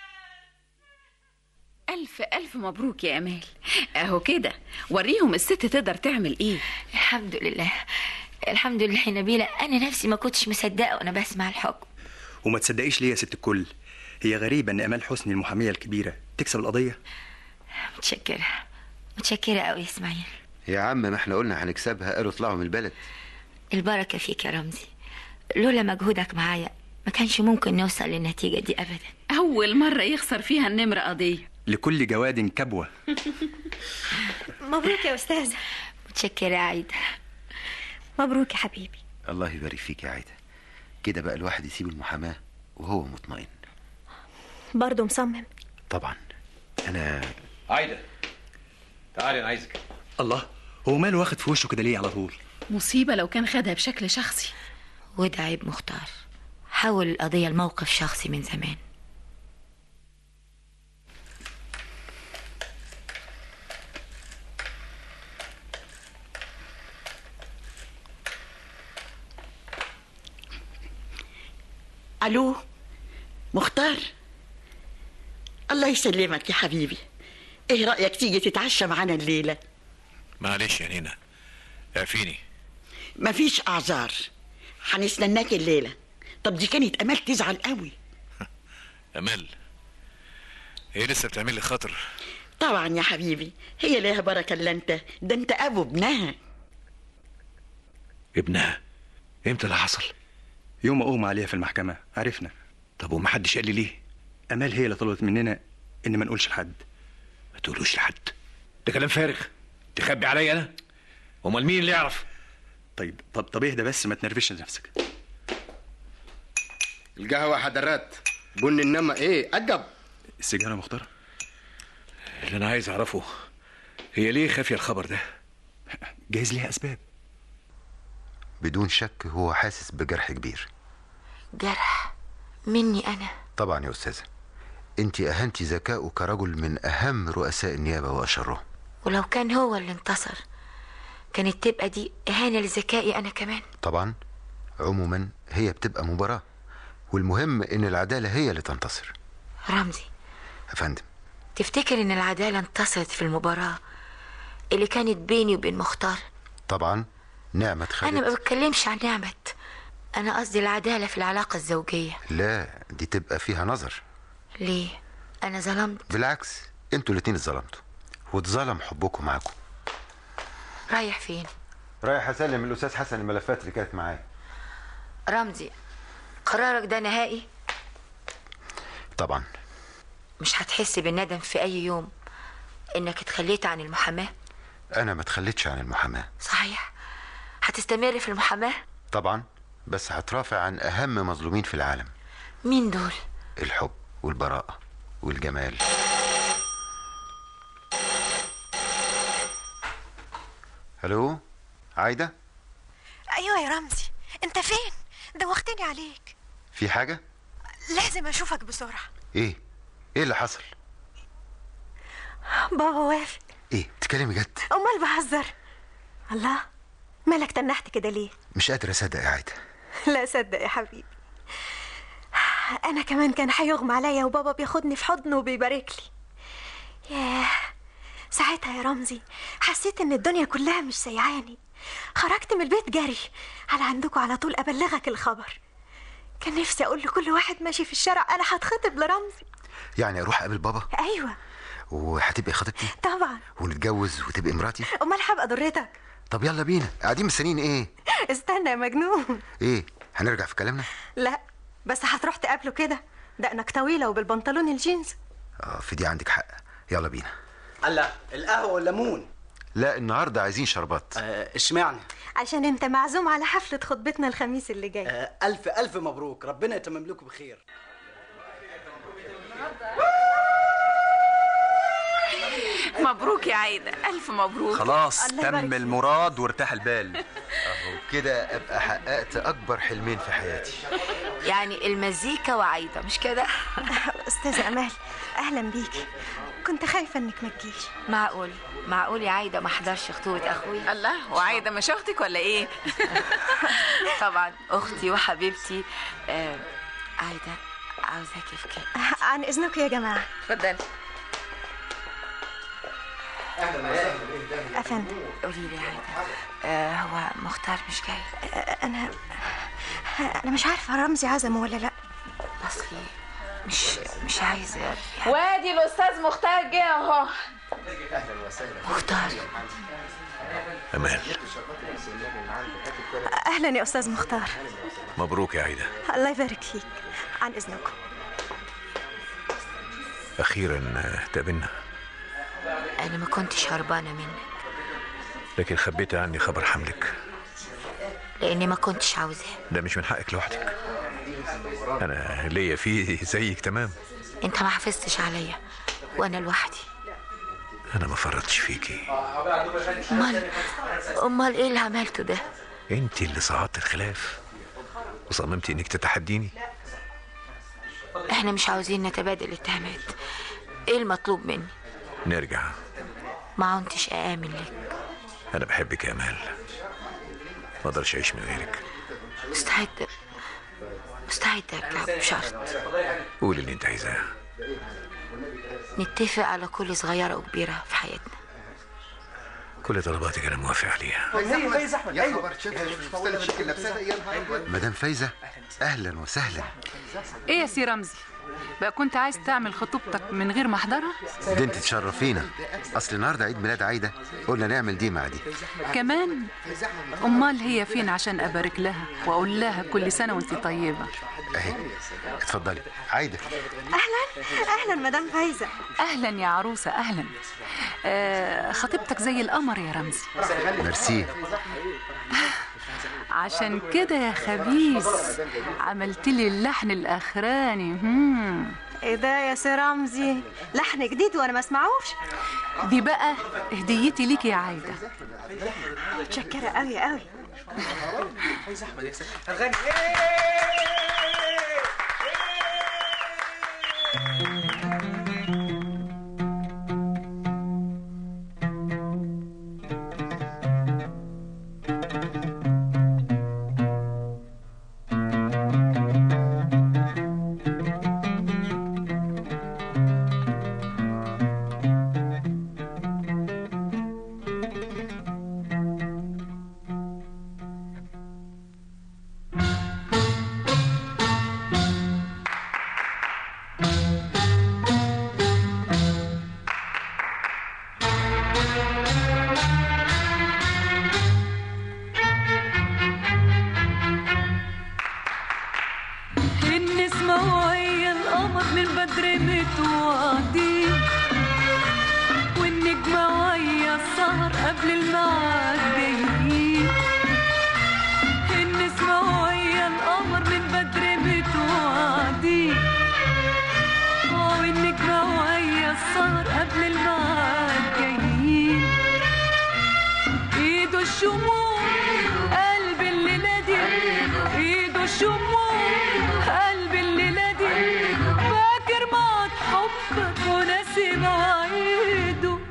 ألف ألف مبروك يا أمال أهو كده وريهم الست تقدر تعمل إيه الحمد لله الحمد لله يا نبيلة أنا نفسي ما كنتش مصدقة وأنا بسمع الحكم وما تصدقيش ليه يا ست الكل هي غريبة ان امال حسني المحامية الكبيرة تكسب القضية متشكرة متشكرة قوي يا إسماعيل يا عم ما احنا قلنا هنكسبها قالوا اطلعوا من البلد البركة فيك يا رمزي لولا مجهودك معايا ما كانش ممكن نوصل للنتيجة دي أبدا أول مرة يخسر فيها النمرة قضية لكل جواد كبوة مبروك يا أستاذة متشكرة يا عايدة مبروك يا حبيبي الله يبارك فيك يا عايده كده بقى الواحد يسيب المحاماة وهو مطمئن برضه مصمم طبعا أنا عايده تعالي انا عايزك الله هو ماله واخد في وشه كده ليه على طول مصيبة لو كان خدها بشكل شخصي وده عيب مختار حول القضية لموقف شخصي من زمان الو مختار الله يسلمك يا حبيبي ايه رايك تيجي تتعشى معانا الليله معلش يا نينا اعفيني مفيش اعذار هنستناك الليله طب دي كانت امال تزعل قوي امال هي لسه بتعمل لي خاطر طبعا يا حبيبي هي ليها بركه الا انت ده انت ابو ابنها ابنها امتى اللي حصل يوم ما اغمى عليها في المحكمه عرفنا طب ومحدش قال لي ليه امال هي اللي طلبت مننا ان ما نقولش لحد ما تقولوش لحد ده كلام فارغ تخبي عليا انا امال مين اللي يعرف طيب طب طب اهدى بس ما تنرفزش نفسك القهوة حضرات بن النما ايه أجب السيجاره مختار اللي انا عايز اعرفه هي ليه خافيه الخبر ده جايز ليها اسباب بدون شك هو حاسس بجرح كبير جرح مني أنا طبعا يا أستاذة أنت أهنتي ذكاؤه كرجل من أهم رؤساء النيابة وأشرهم ولو كان هو اللي انتصر كانت تبقى دي إهانة لذكائي أنا كمان طبعا عموما هي بتبقى مباراة والمهم إن العدالة هي اللي تنتصر رمزي يا فندم تفتكر إن العدالة انتصرت في المباراة اللي كانت بيني وبين مختار طبعا نعمة خالد أنا ما بتكلمش عن نعمة أنا قصدي العدالة في العلاقة الزوجية لا دي تبقى فيها نظر ليه؟ أنا ظلمت بالعكس انتوا الاتنين اتظلمتوا واتظلم حبكم معاكم رايح فين؟ رايح اسلم الاستاذ حسن الملفات اللي كانت معايا رمزي قرارك ده نهائي طبعا مش هتحس بالندم في أي يوم إنك اتخليت عن المحاماة انا ما اتخليتش عن المحاماه صحيح هتستمر في المحاماة طبعا بس هترافع عن اهم مظلومين في العالم مين دول؟ الحب والبراءه والجمال الو عايده ايوه يا رمزي انت فين دوختني عليك في حاجه لازم اشوفك بسرعه ايه ايه اللي حصل بابا وافق ايه تكلمي جد امال بهزر الله مالك تنحت كده ليه مش قادر اصدق يا عايده لا صدق يا حبيبي انا كمان كان هيغمى عليا وبابا بياخدني في حضنه وبيبارك لي ياه ساعتها يا رمزي حسيت ان الدنيا كلها مش سيعاني خرجت من البيت جري على عندكم على طول ابلغك الخبر كان نفسي اقول لكل واحد ماشي في الشارع انا هتخطب لرمزي يعني اروح اقابل بابا ايوه وهتبقي خطيبتي طبعا ونتجوز وتبقي مراتي امال هبقى ضرتك طب يلا بينا قاعدين مستنيين ايه استنى يا مجنون ايه هنرجع في كلامنا لا بس هتروح تقابله كده دقنك طويله وبالبنطلون الجينز اه في دي عندك حق يلا بينا الله القهوه والليمون لا النهارده عايزين شربات اشمعنى عشان انت معزوم على حفله خطبتنا الخميس اللي جاي آه، الف الف مبروك ربنا يتمم لكم بخير مبروك يا عايدة ألف مبروك خلاص الله يبارك تم المراد وارتاح البال اهو كده ابقى حققت اكبر حلمين في حياتي يعني المزيكا وعايدة مش كده؟ استاذه امال اهلا بيكي كنت خايفه انك ما تجيش معقول معقول يا عايدة ما حضرش خطوبة أخويا الله وعايدة مش أختك ولا إيه؟ طبعا أختي وحبيبتي آه عايدة عاوزاكي في كده عن اذنكم يا جماعه اتفضلي افندم قولي لي يا عايدة آه هو مختار مش جاي انا انا مش عارفه رمزي عزمه ولا لا اصلي مش مش عايزة وادي الأستاذ مختار جه أهو اهلا وسهلا مختار امال اهلا يا استاذ مختار مبروك يا عايده الله يبارك فيك عن اذنكم اخيرا تقابلنا أنا ما كنتش هربانة منك لكن خبيت عني خبر حملك لاني ما كنتش عاوزاه ده مش من حقك لوحدك انا ليا فيه زيك تمام انت ما حافظتش عليا وانا لوحدي انا ما فرطتش فيكي امال امال ايه اللي عملته ده انت اللي صعدت الخلاف وصممتي انك تتحديني احنا مش عاوزين نتبادل اتهامات ايه المطلوب مني نرجع ما عنتش اامن لك انا بحبك يا امال ما اقدرش اعيش من غيرك مستعد مستعد ارجع بشرط قولي اللي انت عايزاه نتفق على كل صغيرة وكبيرة في حياتنا كل طلباتك انا موافق عليها يا خبر شوف مستلف شكل لابسها يا نهار أبيض. مدام فايزه اهلا وسهلا ايه يا سي رمزي بقى كنت عايز تعمل خطوبتك من غير ما احضرها ده انت تشرفينا اصل النهارده عيد ميلاد عايده قلنا نعمل دي مع دي كمان امال هي فين عشان ابارك لها واقول لها كل سنه وانت طيبه اهي اتفضلي عايده اهلا اهلا مدام فايزه اهلا يا عروسه اهلا آه خطيبتك زي القمر يا رمزي ميرسي عشان كده يا خبيث عملت لي اللحن الاخراني هم. ايه ده يا سي رمزي لحن جديد وانا ما اسمعوش دي بقى هديتي ليك يا عايده متشكره قوي قوي النسمة وهي القمر من بدر متوعدين والنجمة وهي السهر قبل الميعاد جايين النسمة وهي القمر من بدر متوعدين اه والنجمة وهي السهر قبل الميعاد جايين ايده الشموع قلب الليلة دي ايده الشموع قلب الليلة دي فاكر موت حبك وناسي مواعيده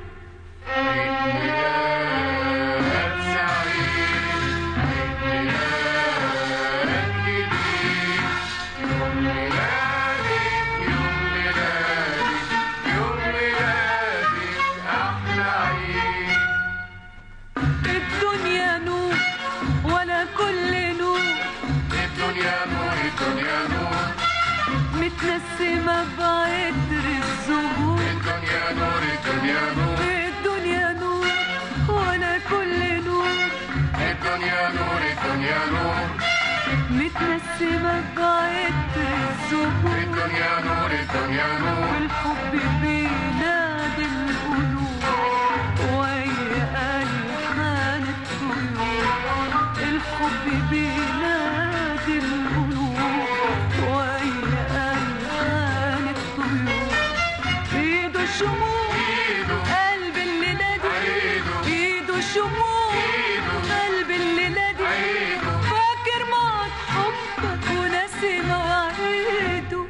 الدنيا نور ولا كل نور الدنيا نور الدنيا نور متنسمة بعطر الزهور الدنيا نور الدنيا نور الدنيا نور ولا كل نور الدنيا نور الدنيا نور متنسمة بعطر الزهور الدنيا نور الدنيا نور والحب بينادي القلوب ويا ألحان الطيور الحب بينادي القلوب ويا ألحان الطيور ايده الشموع قلب اللي نادي ايده الشموع قلب اللي نادي فاكر موت حبك وناسي مواعيده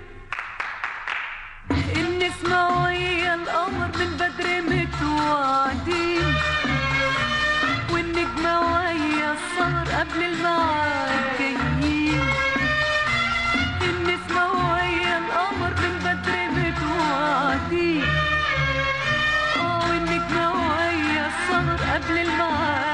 النسمة وهي القمر من بدر متوعدين والنجمة وهي السهر قبل الميعاد جايين النسمة وهي القمر من بدر متوعدين اه والنجمة وهي السهر قبل الميعاد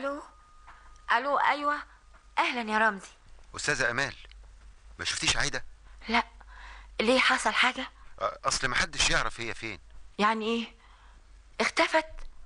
الو الو ايوه اهلا يا رمزي استاذه امال ما شفتيش عايده لا ليه حصل حاجه أه، اصل ما حدش يعرف هي فين يعني ايه اختفت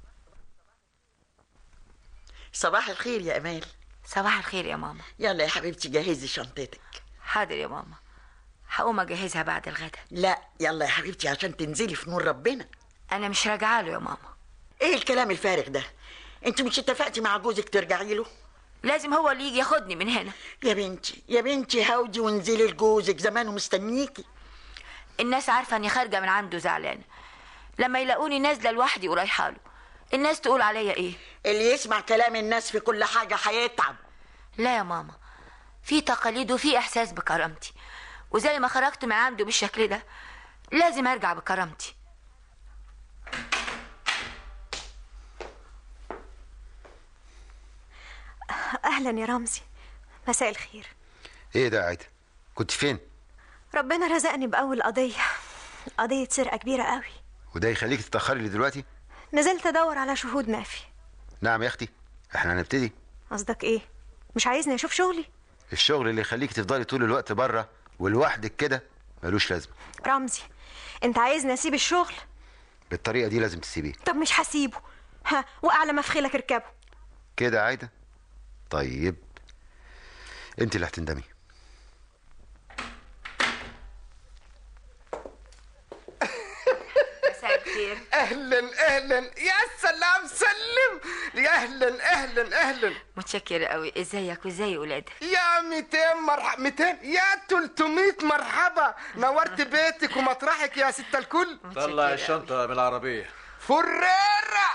صباح الخير يا امال صباح الخير يا ماما يلا يا حبيبتي جهزي شنطتك حاضر يا ماما هقوم اجهزها بعد الغدا لا يلا يا حبيبتي عشان تنزلي في نور ربنا انا مش راجعه له يا ماما ايه الكلام الفارغ ده انت مش اتفقتي مع جوزك ترجعي له لازم هو اللي يجي ياخدني من هنا يا بنتي يا بنتي هودي وانزلي لجوزك زمانه مستنيكي الناس عارفه اني خارجه من عنده زعلانه لما يلاقوني نازله لوحدي ورايحه له الناس تقول عليا ايه اللي يسمع كلام الناس في كل حاجه هيتعب لا يا ماما في تقاليد وفي احساس بكرامتي وزي ما خرجت من عنده بالشكل ده لازم ارجع بكرامتي اهلا يا رمزي مساء الخير ايه ده يا عايده كنت فين ربنا رزقني باول قضيه قضيه سرقه كبيره قوي وده يخليك تتاخري لي دلوقتي نزلت ادور على شهود نافي نعم يا اختي احنا هنبتدي قصدك ايه مش عايزني اشوف شغلي الشغل اللي يخليك تفضلي طول الوقت بره ولوحدك كده ملوش لازمه رمزي انت عايزني اسيب الشغل بالطريقه دي لازم تسيبيه طب مش هسيبه ها واعلى ما في خيلك اركبه كده يا عايده طيب انت اللي هتندمي مساء الخير اهلا اهلا يا سلام سلم يا اهلا اهلا اهلا متشكرة قوي ازيك وازاي ولادك يا 200 مرحبا 200 يا 300 مرحبا نورت بيتك ومطرحك يا ست الكل طلع الشنطة من العربية فريرة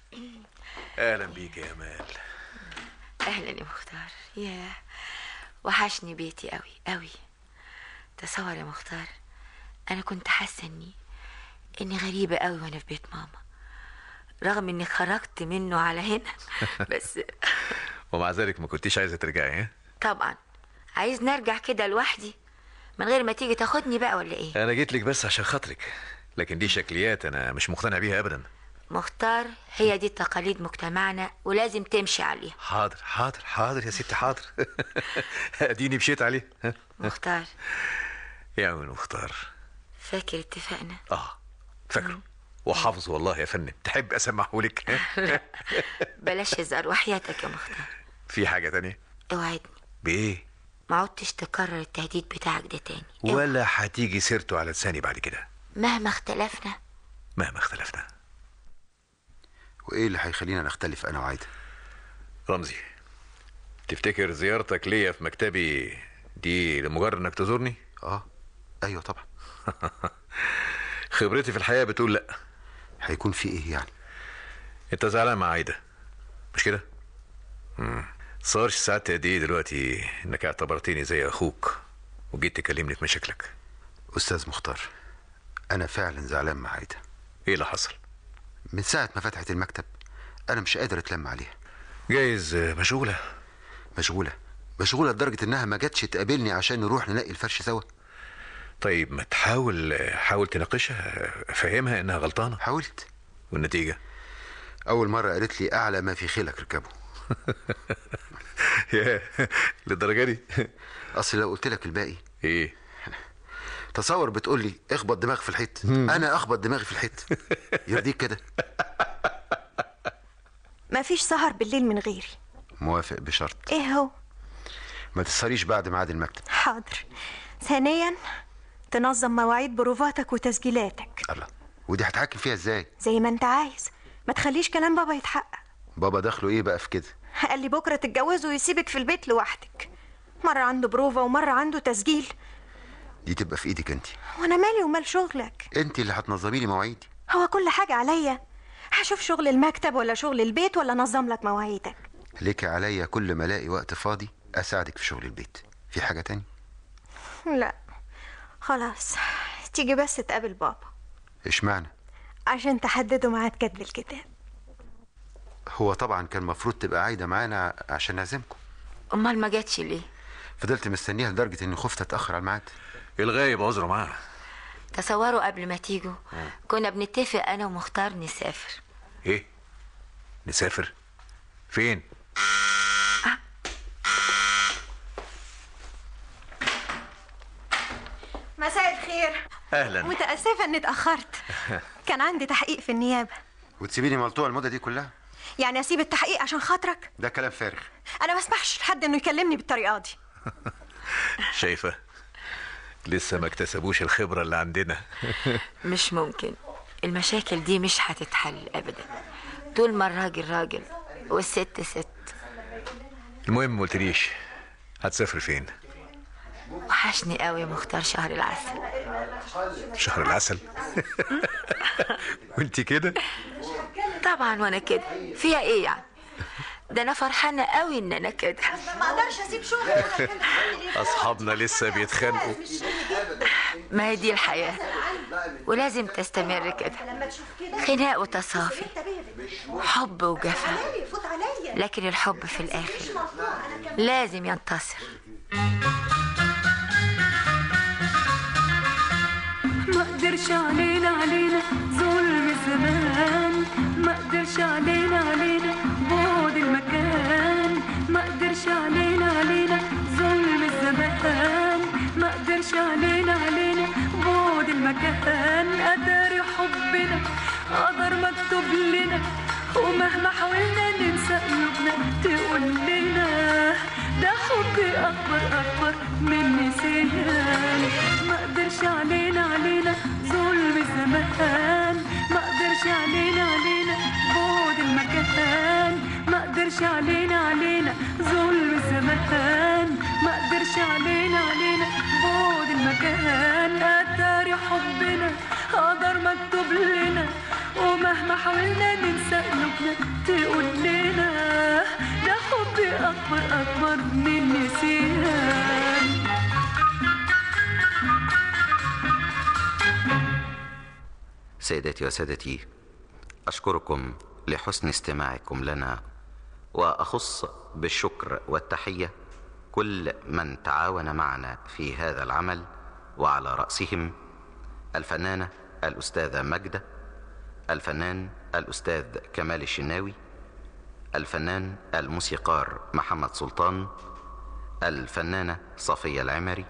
أهلا بيك يا أمال اهلا يا مختار ياه وحشني بيتي قوي قوي تصور يا مختار انا كنت حاسه اني اني غريبه قوي وانا في بيت ماما رغم اني خرجت منه على هنا بس ومع ذلك ما كنتيش عايزة ترجعي ها؟ طبعا عايز نرجع كده لوحدي من غير ما تيجي تاخدني بقى ولا ايه أنا جيت لك بس عشان خاطرك لكن دي شكليات أنا مش مقتنع بيها أبدا مختار هي دي تقاليد مجتمعنا ولازم تمشي عليها حاضر حاضر حاضر يا ستي حاضر اديني مشيت عليه ها؟ مختار يا عم مختار فاكر اتفقنا اه فاكره وحافظه والله يا فندم تحب اسمعهولك ها؟ بلاش هزار وحياتك يا مختار في حاجة تانية اوعدني بإيه ما عدتش تكرر التهديد بتاعك ده تاني ولا هتيجي سيرته على لساني بعد كده مهما اختلفنا مهما اختلفنا وايه اللي هيخلينا نختلف انا وعايده رمزي تفتكر زيارتك ليا في مكتبي دي لمجرد انك تزورني اه ايوه طبعا خبرتي في الحياة بتقول لا هيكون في ايه يعني انت زعلان مع عايدة مش كده مم. صارش ساعات قد ايه دلوقتي انك اعتبرتني زي اخوك وجيت تكلمني في مشاكلك استاذ مختار انا فعلا زعلان مع عايده ايه اللي حصل من ساعه ما فتحت المكتب انا مش قادر اتلم عليها جايز مشغولة مشغوله مشغوله لدرجه انها ما جاتش تقابلني عشان نروح ننقي الفرش سوا طيب ما تحاول حاول تناقشها فهمها انها غلطانة حاولت والنتيجة اول مره قالت لي اعلى ما في خيلك اركبه يا للدرجة دي اصل لو قلت لك الباقي ايه تصور بتقول لي اخبط دماغك في الحيط انا اخبط دماغي في الحيط يرضيك كده ما فيش سهر بالليل من غيري موافق بشرط ايه هو ما تسهريش بعد ميعاد المكتب حاضر ثانيا تنظم مواعيد بروفاتك وتسجيلاتك الله ودي هتحكم فيها ازاي زي ما انت عايز ما تخليش كلام بابا يتحقق بابا دخله ايه بقى في كده قال لي بكره تتجوزوا ويسيبك في البيت لوحدك مره عنده بروفا ومره عنده تسجيل دي تبقى في ايدك انت وانا مالي ومال شغلك انت اللي هتنظمي لي مواعيدي هو كل حاجه عليا هشوف شغل المكتب ولا شغل البيت ولا انظم لك مواعيدك ليك عليا كل ما الاقي وقت فاضي اساعدك في شغل البيت في حاجه تاني لا خلاص تيجي بس تقابل بابا اشمعنى عشان تحددوا ميعاد كتب الكتاب هو طبعا كان المفروض تبقى عايده معانا عشان نعزمكم امال ما جاتش ليه فضلت مستنيها لدرجه اني خفت اتاخر على الميعاد الغايب عذره معاه تصوروا قبل ما تيجوا كنا بنتفق انا ومختار نسافر ايه نسافر فين مساء الخير اهلا متأسفة اني اتأخرت كان عندي تحقيق في النيابة وتسيبيني ملطوع المده دي كلها يعني اسيب التحقيق عشان خاطرك ده كلام فارغ انا ما اسمحش لحد انه يكلمني بالطريقة دي شايفة لسه ما اكتسبوش الخبرة اللي عندنا مش ممكن المشاكل دي مش هتتحل ابدا طول ما الراجل راجل والست ست المهم ما قلتليش هتسافر فين وحشني قوي مختار شهر العسل شهر العسل وانت كده طبعا وانا كده فيها ايه يعني ده انا فرحانه قوي ان انا كده ما اقدرش اسيب شغلي اصحابنا لسه بيتخانقوا ما هي دي الحياه ولازم تستمر كده خناق وتصافي حب وجفا لكن الحب في الاخر لازم ينتصر ما قدرش علينا علينا ظلم زمان ما قدرش علينا علينا بعد المكان ما قدرش علينا علينا ظلم الزمان ما قدرش علينا علينا بعد المكان قدر حبنا قدر مكتوب لنا ومهما حاولنا ننسى قلوبنا تقول لنا ده حب أكبر أكبر من نسيان ما قدرش علينا علينا ظلم الزمان ما قدرش علينا علينا بعد المكان ما قدرش علينا علينا ظلم الزمان ما قدرش علينا علينا بعد المكان أتاري حبنا قدر مكتوب لنا ومهما حاولنا ننسى قلوبنا تقول لنا ده حب أكبر أكبر من نسيان سيداتي وسادتي أشكركم لحسن استماعكم لنا وأخص بالشكر والتحية كل من تعاون معنا في هذا العمل وعلى رأسهم الفنانة الأستاذة مجدة الفنان الأستاذ كمال الشناوي الفنان الموسيقار محمد سلطان الفنانة صفية العمري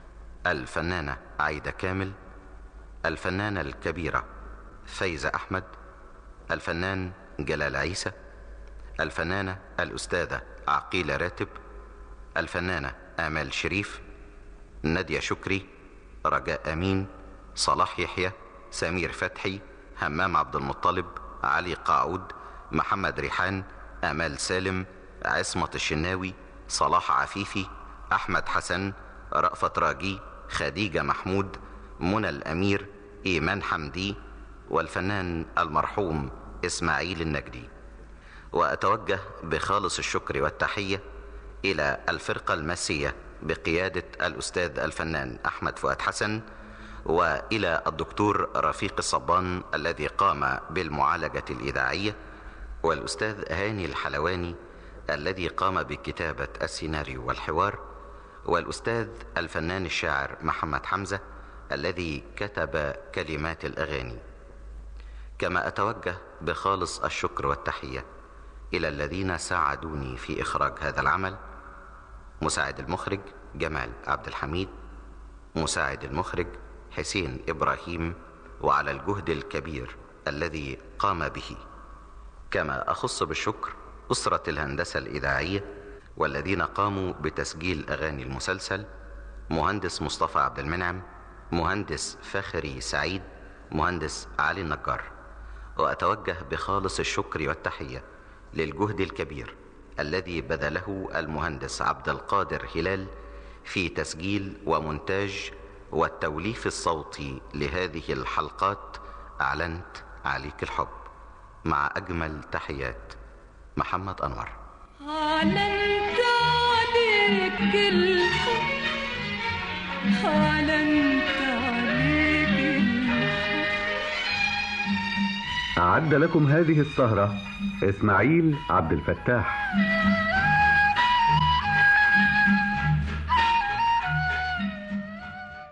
الفنانة عايدة كامل الفنانة الكبيرة فايزة أحمد الفنان جلال عيسى الفنانة الأستاذة عقيلة راتب الفنانة آمال شريف نادية شكري رجاء أمين صلاح يحيى سمير فتحي همام عبد المطلب علي قاعود محمد ريحان آمال سالم عصمة الشناوي صلاح عفيفي أحمد حسن رأفت راجي خديجة محمود منى الأمير إيمان حمدي والفنان المرحوم إسماعيل النجدي وأتوجه بخالص الشكر والتحية إلى الفرقة المسية بقيادة الأستاذ الفنان أحمد فؤاد حسن وإلى الدكتور رفيق الصبان الذي قام بالمعالجة الإذاعية والأستاذ هاني الحلواني الذي قام بكتابة السيناريو والحوار والأستاذ الفنان الشاعر محمد حمزة الذي كتب كلمات الأغاني كما أتوجه بخالص الشكر والتحية إلى الذين ساعدوني في إخراج هذا العمل مساعد المخرج جمال عبد الحميد مساعد المخرج حسين إبراهيم وعلى الجهد الكبير الذي قام به كما أخص بالشكر أسرة الهندسة الإذاعية والذين قاموا بتسجيل أغاني المسلسل مهندس مصطفى عبد المنعم مهندس فخري سعيد مهندس علي النجار وأتوجه بخالص الشكر والتحية للجهد الكبير الذي بذله المهندس عبد القادر هلال في تسجيل ومونتاج والتوليف الصوتي لهذه الحلقات أعلنت عليك الحب مع أجمل تحيات محمد أنور علنت عليك الحب علنت عليك أعد لكم هذه السهرة إسماعيل عبد الفتاح